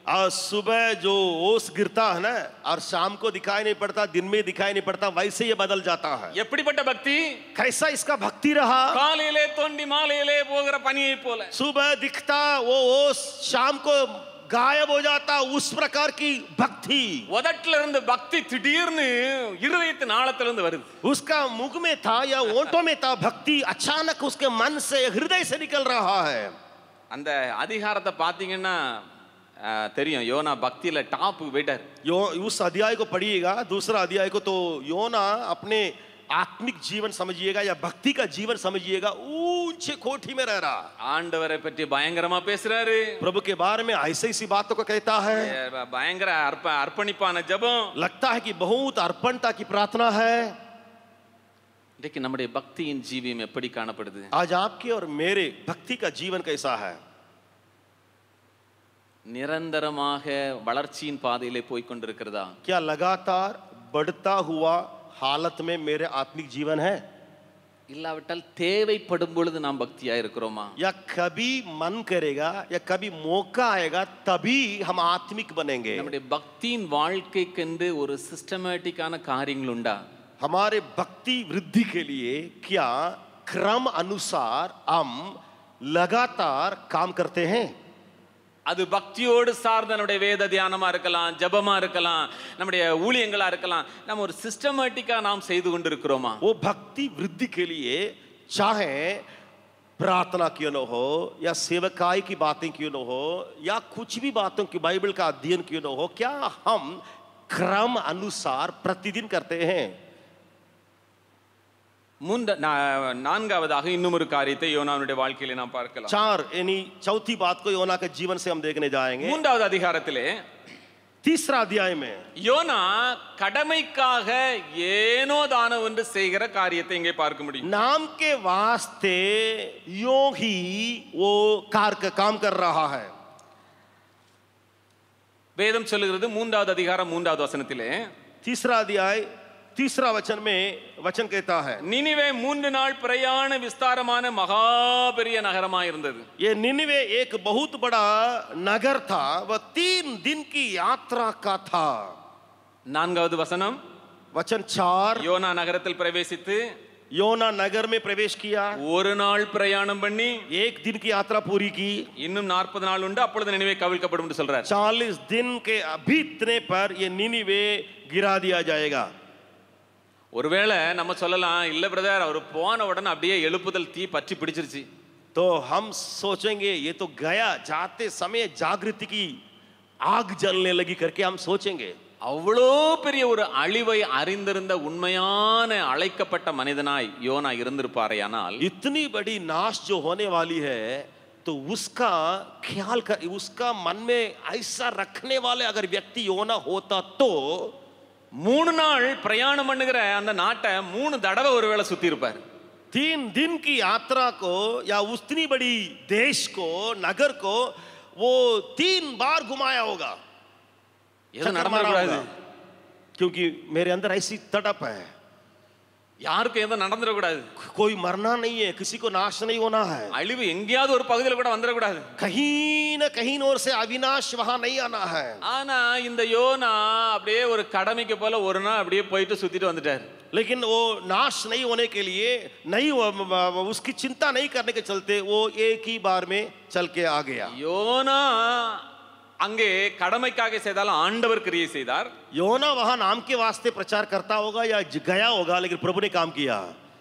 और सुबह जो ओस गिरता है ना और शाम को दिखाई नहीं पड़ता दिन में दिखाई नहीं पड़ता वैसे ये बदल जाता है எப்படிப்பட்ட பக்தி कैसा इसका भक्ति रहा காலையிலே தோண்டி மாலையிலே போகிற பனியை போல सुबह दिखता वो ओस शाम को गायब हो जाता उस प्रकार की भक्ति உதட்டுல இருந்து பக்தி திடீர்னு இருதயத்தின் ஆழத்துல இருந்து வருது उसका मुख में था या ओंठों में था भक्ति अचानक उसके मन से हृदय से निकल रहा है அந்த அதிகாரத்தை பார்த்தீங்கன்னா அஹ், தெரியும் யோனா பக்தியில டாப் போயிட்டார் यो उस अध्याय को पढ़िएगा दूसरा अध्याय को तो योना अपने आत्मिक जीवन समझिएगा या भक्ति का जीवन समझिएगा ऊंचे कोठी में रह रहा ஆண்டவரை பற்றி பயங்கரமா பேசுறாரு प्रभु के बारे में ऐसे ऐसी बातों को कहता है அஹ், பயங்கர அர்ப்ப அர்ப்பணிப்பான ஜெபம் लगता है कि बहुत अर्पणता की प्रार्थना है இன்றைக்கு நம்முடைய பக்தியின் ஜீவியம் எப்படி காணப்படுது आज आपके और मेरे भक्ति का जीवन कैसा है நிரந்தரமாக வளர்ச்சியின் பாதையிலே போய் கொண்டிருக்கிறதா क्या लगातार बढ़ता हुआ हालत में मेरे आत्मिक जीवन है இல்லாவிட்டால் தேவைப்படும் பொழுது நாம் பக்தியா இருக்கிறோமா या कभी मन करेगा या कभी मौका आएगा तभी हम आत्मिक बनेंगे நம்முடைய பக்தியின் வாழ்க்கைக்கென்று ஒரு சிஸ்டமேட்டிக்கான காரியங்கள் உண்டா हमारे भक्ति वृद्धि के लिए क्या क्रम अनुसार हम लगातार काम करते हैं அது பக்தியோடு சார்ந்த நம்முடைய வேத தியானமா இருக்கலாம் ஜெபமா இருக்கலாம் நம்முடைய ஊழியங்களா இருக்கலாம் நம்ம ஒரு சிஸ்டமேட்டிக்கா நாம் செய்து கொண்டிருக்கிறோமா वो भक्ति वृद्धि के लिए चाहे प्रार्थना क्यों न हो या सेवकाई की बातें क्यों न हो या कुछ भी बातों की बाइबल का अध्ययन क्यों न हो क्या हम क्रम अनुसार प्रतिदिन करते हैं மூன்ற நா- நான்காவதாக இன்னும் ஒரு காரியத்தை யோனானுடைய வாழ்க்கையில நாம் பார்க்கலாம் चार यानी चौथी बात को योना के जीवन से हम देखने जाएंगे மூன்றாவது அதிகாரத்திலே तीसरा अध्याय में யோனா கடமைக்காக ஏனோ தானோ என்று செய்கிற காரியத்தை இங்கே பார்க்க முடியும் नाम के वास्ते यो ही वो कार काम कर रहा है வேதம் சொல்லுகிறது மூன்றாவது அதிகாரம் மூன்றாவது வசனத்திலே तीसरा अध्याय तीसरा वचन में वचन कहता है நினிவே மூன்று நாள் பிரயாண விஸ்தாரமான மகா பெரிய நகரமா இருந்தது ये निन्वे एक बहुत बड़ा नगर था वह तीन दिन की यात्रा का था நான்காவது வசனம் वचन चार யோனா நகரத்தில் பிரவேசித்து योना नगर में प्रवेश किया ஒரு நாள் பிரயாணம் பண்ணி एक दिन की यात्रा पूरी की இன்னும் நாற்பது நாள் உண்டு அப்பொழுது நினைவே கவிழ்க்கப்படும் என்று சொல்றார் चालीस दिन के बीतने पर ये निनिवे गिरा दिया जाएगा ஒருவேளை நம்ம சொல்லலாம் இல்ல பிரதர் அவர் போன உடனே அப்படியே எழுப்புதல் தீ பற்றி பிடிச்சிருச்சு तो हम सोचेंगे ये तो गया जाते समय जागृति की आग जलने लगी करके हम सोचेंगे அவ்வளோ பெரிய ஒரு அழிவை அறிந்திருந்த உண்மையான அழைக்கப்பட்ட மனிதனாய் யோனா இருந்திருப்பாரேயானால் इतनी बड़ी नाश जो होने वाली है तो उसका ख्याल कर उसका मन में ऐसा रखने वाले अगर व्यक्ति योना होता तो மூணு நாள் பிரயாணம் பண்ணுகிற அந்த நாட்டை மூணு தடவை ஒருவேளை சுத்தி இருப்பார் तीन दिन की यात्रा को या उतनी बड़ी देश को नगर को वो तीन बार घुमाया होगा எதுவும் चक्कर मारा நடந்துடக்கூடாது होगा। क्योंकि मेरे अंदर ऐसी तड़प है யாருக்கும் எதுவும் நடந்துடக்கூடாது कोई मरना नहीं है किसी को नाश नहीं होना है அழிவு எங்கேயாவது ஒரு பகுதியில் கூட வந்துடக்கூடாது कहीं न कहीं ओर से अविनाश वहां नहीं आना है ஆனா இந்த யோனா அப்படியே ஒரு கடமைக்கு போல ஒரு நாள் அப்படியே போயிட்டு சுத்திட்டு வந்துட்டார் लेकिन वो नाश नहीं होने के लिए नहीं वो- वो- उसकी चिंता नहीं करने के चलते वो एक ही बार में चल के आ गया யோனா அங்கே கடமைக்காக செய்தாலும் ஆண்டவர் கிரியை செய்தார் योना वहां नाम के वास्ते प्रचार करता होगा या ज- गया होगा लेकिन प्रभु ने काम किया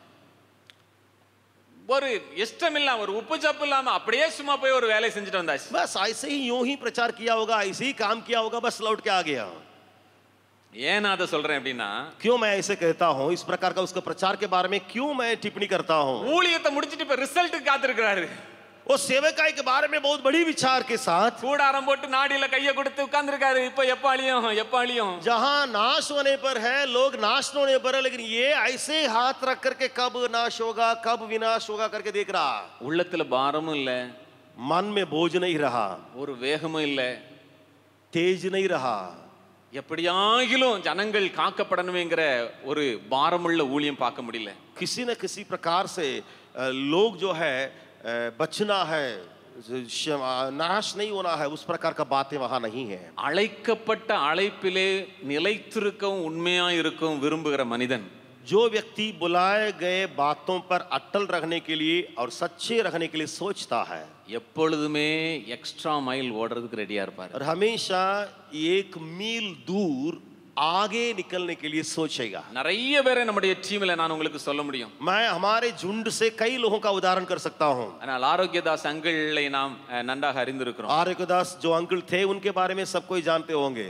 ஒரு இஷ்டம் இல்லாம ஒரு உப்பு சப்பு இல்லாம அப்படியே சும்மா போய் ஒரு வேலையை செஞ்சுட்டு வந்தாச்சு बस ऐसे ही यूं ही प्रचार किया होगा ऐसे ही काम किया होगा बस लौट के आ गया ஏன் நான் அதை சொல்றேன் அப்படின்னா क्यों मैं ऐसे कहता हूं इस प्रकार का उसका प्रचार के बारे में क्यों मैं टिप्पणी करता हूं ஊழியத்தை முடிச்சிட்டு இப்ப ரிசல்ட்டுக்கு காத்திருக்கிறாரு वो सेवकाई के बारे में बहुत बड़ी विचार के साथ கூடாரம் போட்டு நாடியில கைய கொடுத்து உட்கார்ந்திருக்காரு இப்ப எப்ப அழியும் எப்ப அழியும் जहां नाश होने पर है लोग नाश होने पर है लेकिन ये ऐसे हाथ रख करके कब नाश होगा कब विनाश होगा करके देख रहा உள்ளத்துல பாரமும் இல்ல मन में बोझ नहीं रहा ஒரு வேகமும் இல்ல तेज नहीं रहा எப்படியாகிலும் ஜனங்கள் காக்கப்படணுமேங்கிற ஒரு பாரமுள்ள ஊழியம் பார்க்க முடியல किसी न किसी प्रकार से अ, लोग जो है अ, बचना है श- नाश नहीं होना है उस प्रकार का बातें वहां नहीं है அழைக்கப்பட்ட அழைப்பிலே நிலைத்திருக்கவும் உண்மையா இருக்கவும் விரும்புகிற மனிதன் जो व्यक्ति बुलाए गए बातों पर अटल रहने के लिए और सच्चे रहने के लिए सोचता है எப்பொழுதுமே எக்ஸ்ட்ரா மைல் ஓடுறதுக்கு ரெடியா இருப்பார் और हमेशा एक मील दूर आगे निकलने के लिए सोचेगा நிறைய பேரை நம்முடைய டீம்ல நான் உங்களுக்கு சொல்ல முடியும் मैं हमारे झुंड से कई लोगों का उदाहरण कर सकता हूँ ஆனால் ஆரோக்கியதாஸ் அங்கிளை நாம் அஹ், நன்றாக அறிந்திருக்கிறோம் आर्यदास जो अंकल थे उनके बारे में सब कोई जानते होंगे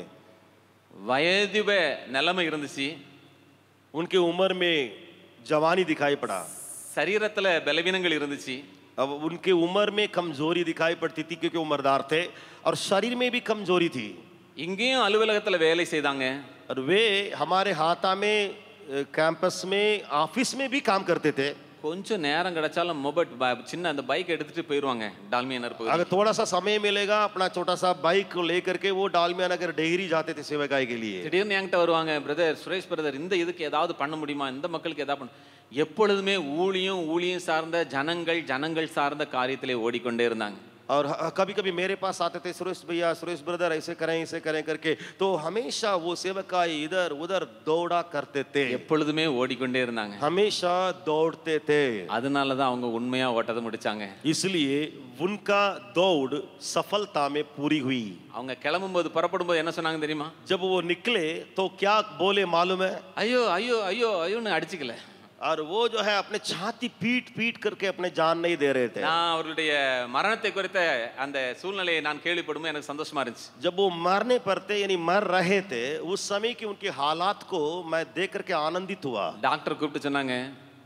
வயதுப நிலைமை இருந்துச்சு उनके उम्र में जवानी दिखाई पड़ा சரீரத்துல பலவீனங்கள் இருந்துச்சு अब उनके उम्र में कमजोरी दिखाई पड़ती थी क्योंकि उम्रदार थे और शरीर में भी कमजोरी थी இங்கேயும் அலுவலகத்துல வேலை செய்தாங்க और वे हमारे हाथा में अ, कैंपस में ऑफिस में भी काम करते थे கொஞ்சம் நேரம் கிடைச்சாலும் மொபைல் சின்ன அந்த பைக் எடுத்துட்டு போயிருவாங்க டால்மியா நற்பகுதி अगर थोड़ा सा समय मिलेगा अपना छोटा सा बाइक को लेकर के वो डालमिया नगर डेहरी जाते थे सेवकाई के लिए திடீர்னு என்கிட்ட வருவாங்க பிரதர் சுரேஷ் பிரதர் இந்த இதுக்கு ஏதாவது பண்ண முடியுமா இந்த மக்களுக்கு ஏதாவது பண்ண எப்பொழுதுமே ஊழியம் ஊழியம் சார்ந்த ஜனங்கள் ஜனங்கள் சார்ந்த காரியத்திலே ஓடிக்கொண்டே இருந்தாங்க और कभी कभी मेरे पास आते थे सुरेश भैया सुरेश ब्रदर ऐसे करें ऐसे करें करके तो हमेशा वो सेवकाई इधर उधर दौड़ा करते थे எப்பொழுதுமே ஓடிக்கொண்டே இருந்தாங்க हमेशा दौड़ते थे அதனால தான் அவங்க உண்மையா ஓட்டத்தை முடிச்சாங்க इसलिए उनका दौड़ सफलता में पूरी हुई அவங்க கிளம்பும்போது புறப்படும் போது என்ன சொன்னாங்க தெரியுமா जब वो निकले तो क्या बोले मालूम है ஐயோ ஐயோ ஐயோ ஐயோன்னு அடிச்சுக்கல और वो जो है अपने छाती पीट पीट करके अपने जान नहीं दे रहे थे நான் அவர்களுடைய மரணத்தை குறித்த அந்த சூழ்நிலையை நான் கேள்விப்படும்போது எனக்கு சந்தோஷமா இருந்துச்சு जब वो मरने पर थे यानी मर रहे थे उस समय की उनके हालात को मैं देख करके आनंदित हुआ டாக்டர் கூப்பிட்டு சொன்னாங்க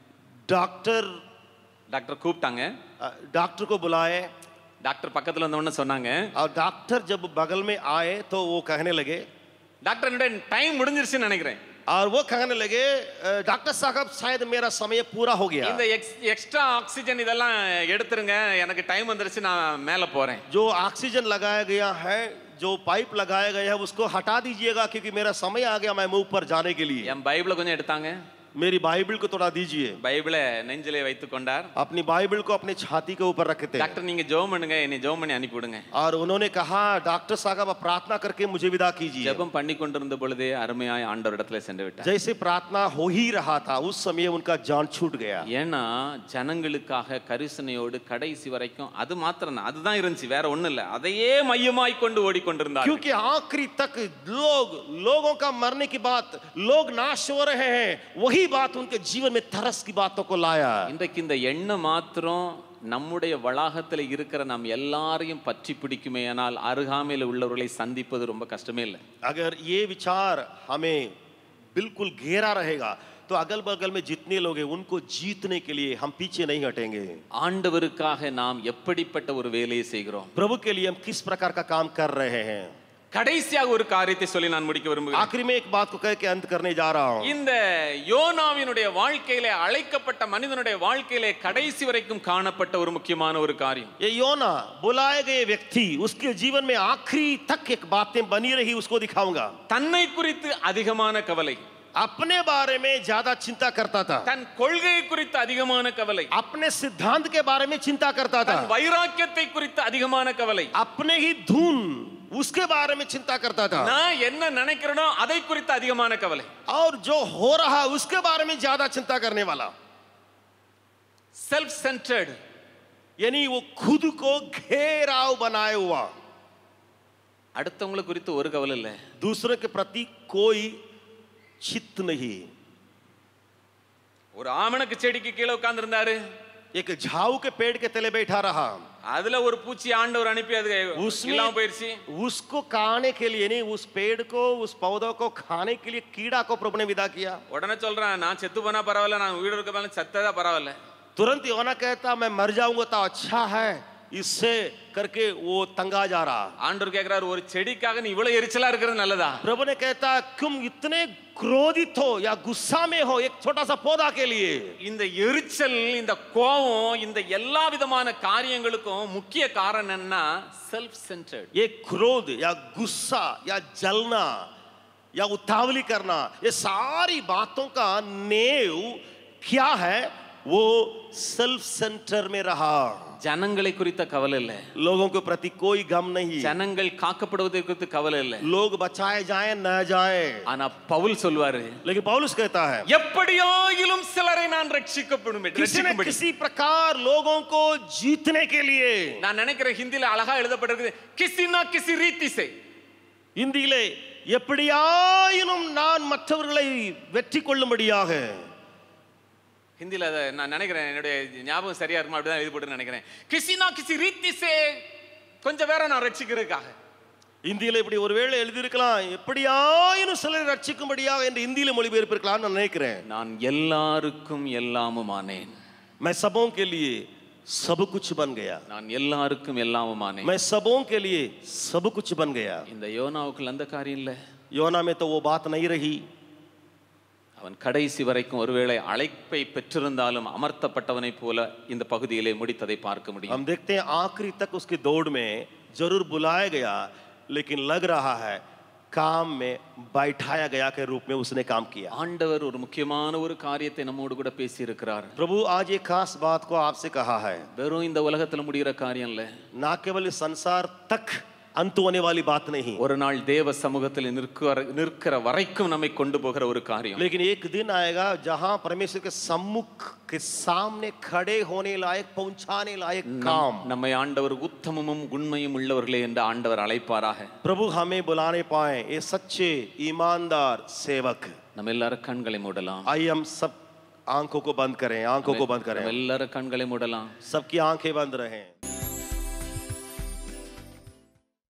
डॉक्टर டாக்டர் கூப்பிட்டாங்க अ, डॉक्टर को बुलाए டாக்டர் பக்கத்துல இருந்தவொடனே சொன்னாங்க और डॉक्टर जब बगल में आए तो वो कहने लगे டாக்டர் என்னுடைய டைம் முடிஞ்சிருச்சுன்னு நினைக்கிறேன் और वो कहने लगे "अ, डॉक्टर साहब शायद मेरा समय पूरा हो गया இந்த எக்ஸ் எக்ஸ்ட்ரா ஆக்சிஜன் இதெல்லாம் எடுத்துருங்க எனக்கு டைம் வந்துருச்சு நான் மேலே போறேன் जो ऑक्सीजन लगाया गया है जो पाइप लगाया गया है उसको हटा दीजिएगा क्योंकि मेरा समय आ गया मैं मुंह पर जाने के लिए என் பைபிளை கொஞ்சம் எடுத்தாங்க मेरी बाइबल को थोड़ा दीजिए பைபிளை நெஞ்சிலே வைத்துக் கொண்டார் अपनी बाइबल को अपने छाती के ऊपर रखते थे டாக்டர் நீங்க ஜெபம் பண்ணுங்க என்னை ஜெபம் பண்ணி அனுப்பி விடுங்க और उन्होंने कहा डॉक्टर साहब आप प्रार्थना करके मुझे विदा कीजिए ஜெபம் பண்ணி கொண்டிருந்த பொழுதே அருமையாய் ஆண்டவர் இடத்துல சென்று விட்டார் जैसे प्रार्थना हो ही रहा था उस समय उनका जान छूट गया ஏன்னா ஜனங்களுக்காக கரிசனையோடு கடைசி வரைக்கும் அது மாத்திரம் தான் அதுதான் இருந்துச்சு வேற ஒண்ணும் இல்ல அதையே மையமாய் கொண்டு ஓடிக்கொண்டிருந்தார் क्योंकि आखिरी तक लोग लोगों का मरने की बात लोग नाश हो रहे हैं वही बात उनके जीवन में तरस की बातों को लाया இன்றைக்கு இந்த எண்ணம் மாத்திரம் நம்முடைய வளாகத்தில் இருக்கிற நாம் எல்லாரையும் பற்றி பிடிக்குமேயானால் அருகாமையில் உள்ளவர்களை சந்திப்பது ரொம்ப கஷ்டமே இல்லை अगर ये विचार हमें बिल्कुल घेरा रहेगा तो अगल बगल में जितने लोग हैं उनको जीतने के लिए हम पीछे नहीं हटेंगे ஆண்டவருக்காக நாம் எப்படிப்பட்ட ஒரு வேலையை செய்கிறோம் प्रभु के लिए हम किस प्रकार का काम कर रहे हैं கடைசியாக ஒரு காரியத்தை சொல்லி நான் முடிக்க விரும்புகிறேன் आखिरी में एक बात को कह के अंत करने जा रहा हूं இந்த யோனாவினுடைய வாழ்க்கையிலே அழைக்கப்பட்ட மனிதனுடைய வாழ்க்கையிலே கடைசி வரைக்கும் காணப்பட்ட ஒரு முக்கியமான ஒரு காரியம் ये योना बुलाए गए व्यक्ति उसके जीवन में आखिरी तक एक बातें बनी रही उसको दिखाऊंगा தன்னை குறித்து அதிகமான கவலை अपने बारे में ज्यादा चिंता करता था தன் கொள்கையை குறித்து அதிகமான கவலை अपने सिद्धांत के बारे में चिंता करता था தன் வைராக்கியத்தை குறித்து அதிகமான கவலை अपने ही धुन उसके बारे में चिंता करता था நான் என்ன நினைக்கிறேனோ அதை குறித்து அதிகமான கவலை और जो हो रहा उसके बारे में ज्यादा चिंता करने वाला செல்ஃப் சென்டர்டு यानी वो खुद को घेराव बनाए हुआ அடுத்தவங்களை குறித்து ஒரு கவலை இல்லை दूसरे के प्रति कोई चित्त नहीं ஒரு ஆமணக்கு செடிக்கு கீழே உட்கார்ந்து இருந்தாரு एक झाऊ के पेड़ के तले बैठा रहा அதுல ஒரு பூச்சி ஆண்டவர் அனுப்பி அது उसमें இல்லாம போயிருச்சு उसको खाने के लिए नहीं उस पेड़ को उस पौधों को खाने के लिए कीड़ा को प्रभु ने विदा किया உடனே சொல்றேன் நான் செத்து போனா பரவாயில்ல நான் உயிர் இருக்க போனாலும் செத்ததா பரவாயில்ல तुरंत योना कहता मैं मर जाऊंगा तो अच्छा है इससे करके वो तंगा जा रहा ஆண்டவர் கேக்குறாரு ஒரு செடிக்காக நீ இவ்வளவு எரிச்சலா இருக்கிறது நல்லதா प्रभु ने कहता तुम इतने क्रोधित हो या गुस्सा में हो एक छोटा सा पौधा के लिए இந்த எரிச்சல் இந்த கோபம் இந்த எல்லா விதமான காரியங்களுக்கும் முக்கிய காரணம் என்ன செல்ஃப் சென்டர்ட் ये क्रोध या गुस्सा या जलना या उतावली करना ये सारी बातों का नेव क्या है वो सेल्फ सेंटर में रहा ஜனங்களை குறித்த கவலை இல்ல लोगों के प्रति कोई गम नहीं ஜனங்கள் காக்கப்படுவதை குறித்து கவலை இல்ல लोग बचाए जाएं न जाएं ஆனா பவுல் சொல்வாரு लेकिन पौलुस कहता है எப்படியாயிலும் சிலரை நான் ரட்சிக்கப்படும் किसी न ரட்சிக்கும்படி. किसी प्रकार लोगों को जीतने के लिए நான் நினைக்கிறேன் ஹிந்தில அழகா எழுதப்பட்டிருக்குது கிசி நா கிசி ரீதி சே இந்தியிலே எப்படியாயினும் நான் மற்றவர்களை வெற்றி கொள்ளும்படியாக ஹிந்தில அதை நான் நினைக்கிறேன் என்னுடைய ஞாபகம் சரியா இருக்குமா அப்படிதான் எழுதி போட்டு நினைக்கிறேன் கிசி நா கிசி ரீதி சே கொஞ்சம் பேரை நான் ரட்சிக்கிறதுக்காக இந்தியில இப்படி ஒருவேளை எழுதியிருக்கலாம் எப்படியாயினும் சிலரை ரட்சிக்கும்படியாக என்று இந்தியில மொழிபெயர்ப்பிருக்கலாம்னு நான் நினைக்கிறேன் நான் எல்லாருக்கும் எல்லாமும் ஆனேன் मैं सबों के लिए सब कुछ बन गया நான் எல்லாருக்கும் எல்லாமும் ஆனேன் मैं सबों के लिए सब कुछ बन गया இந்த யோனாவுக்குள்ள அந்த காரியம் இல்ல योना में तो वो बात नहीं रही அவன் கடைசி வரைக்கும் ஒருவேளை அழைப்பை பெற்றிருந்தாலும் அமர்த்தப்பட்டவனைப் போல இந்த பகுதியிலே முடித்ததை பார்க்க முடியும் हम देखते हैं आखिरी तक उसकी दौड़ में जरूर बुलाया गया लेकिन लग रहा है काम में बैठाया गया के रूप में उसने काम किया ஆண்டவர் ஒரு முக்கியமான ஒரு காரியத்தை நம்மோடு கூட பேசி இருக்கிறார் प्रभु आज एक खास बात को आपसे कहा है வெறும் இந்த உலகத்துல முடிகிற காரியம் இல்ல ना केवल इस संसार तक अंत होने वाली बात नहीं ஒரு நாள் தேவ சமூகத்தில் நிற்கிற நிற்கிற வரைக்கும் நம்மை கொண்டு போகிற ஒரு காரியம் लेकिन एक दिन आएगा जहां परमेश्वर के सम्मुख के सामने खड़े होने लायक पहुंचाने लायक काम நம்மை ஆண்டவர் உத்தமமும் உண்மையும் உள்ளவர்களே என்று ஆண்டவர் அழைப்பாராக प्रभु हमें बुलाने पाए ये सच्चे ईमानदार सेवक நம்ம எல்லாரும் கண்களை மூடலாம் आइए हम सब आंखों को बंद करें आंखों को बंद करें நம்ம எல்லாரும் கண்களை மூடலாம் सबकी आंखें बंद रहें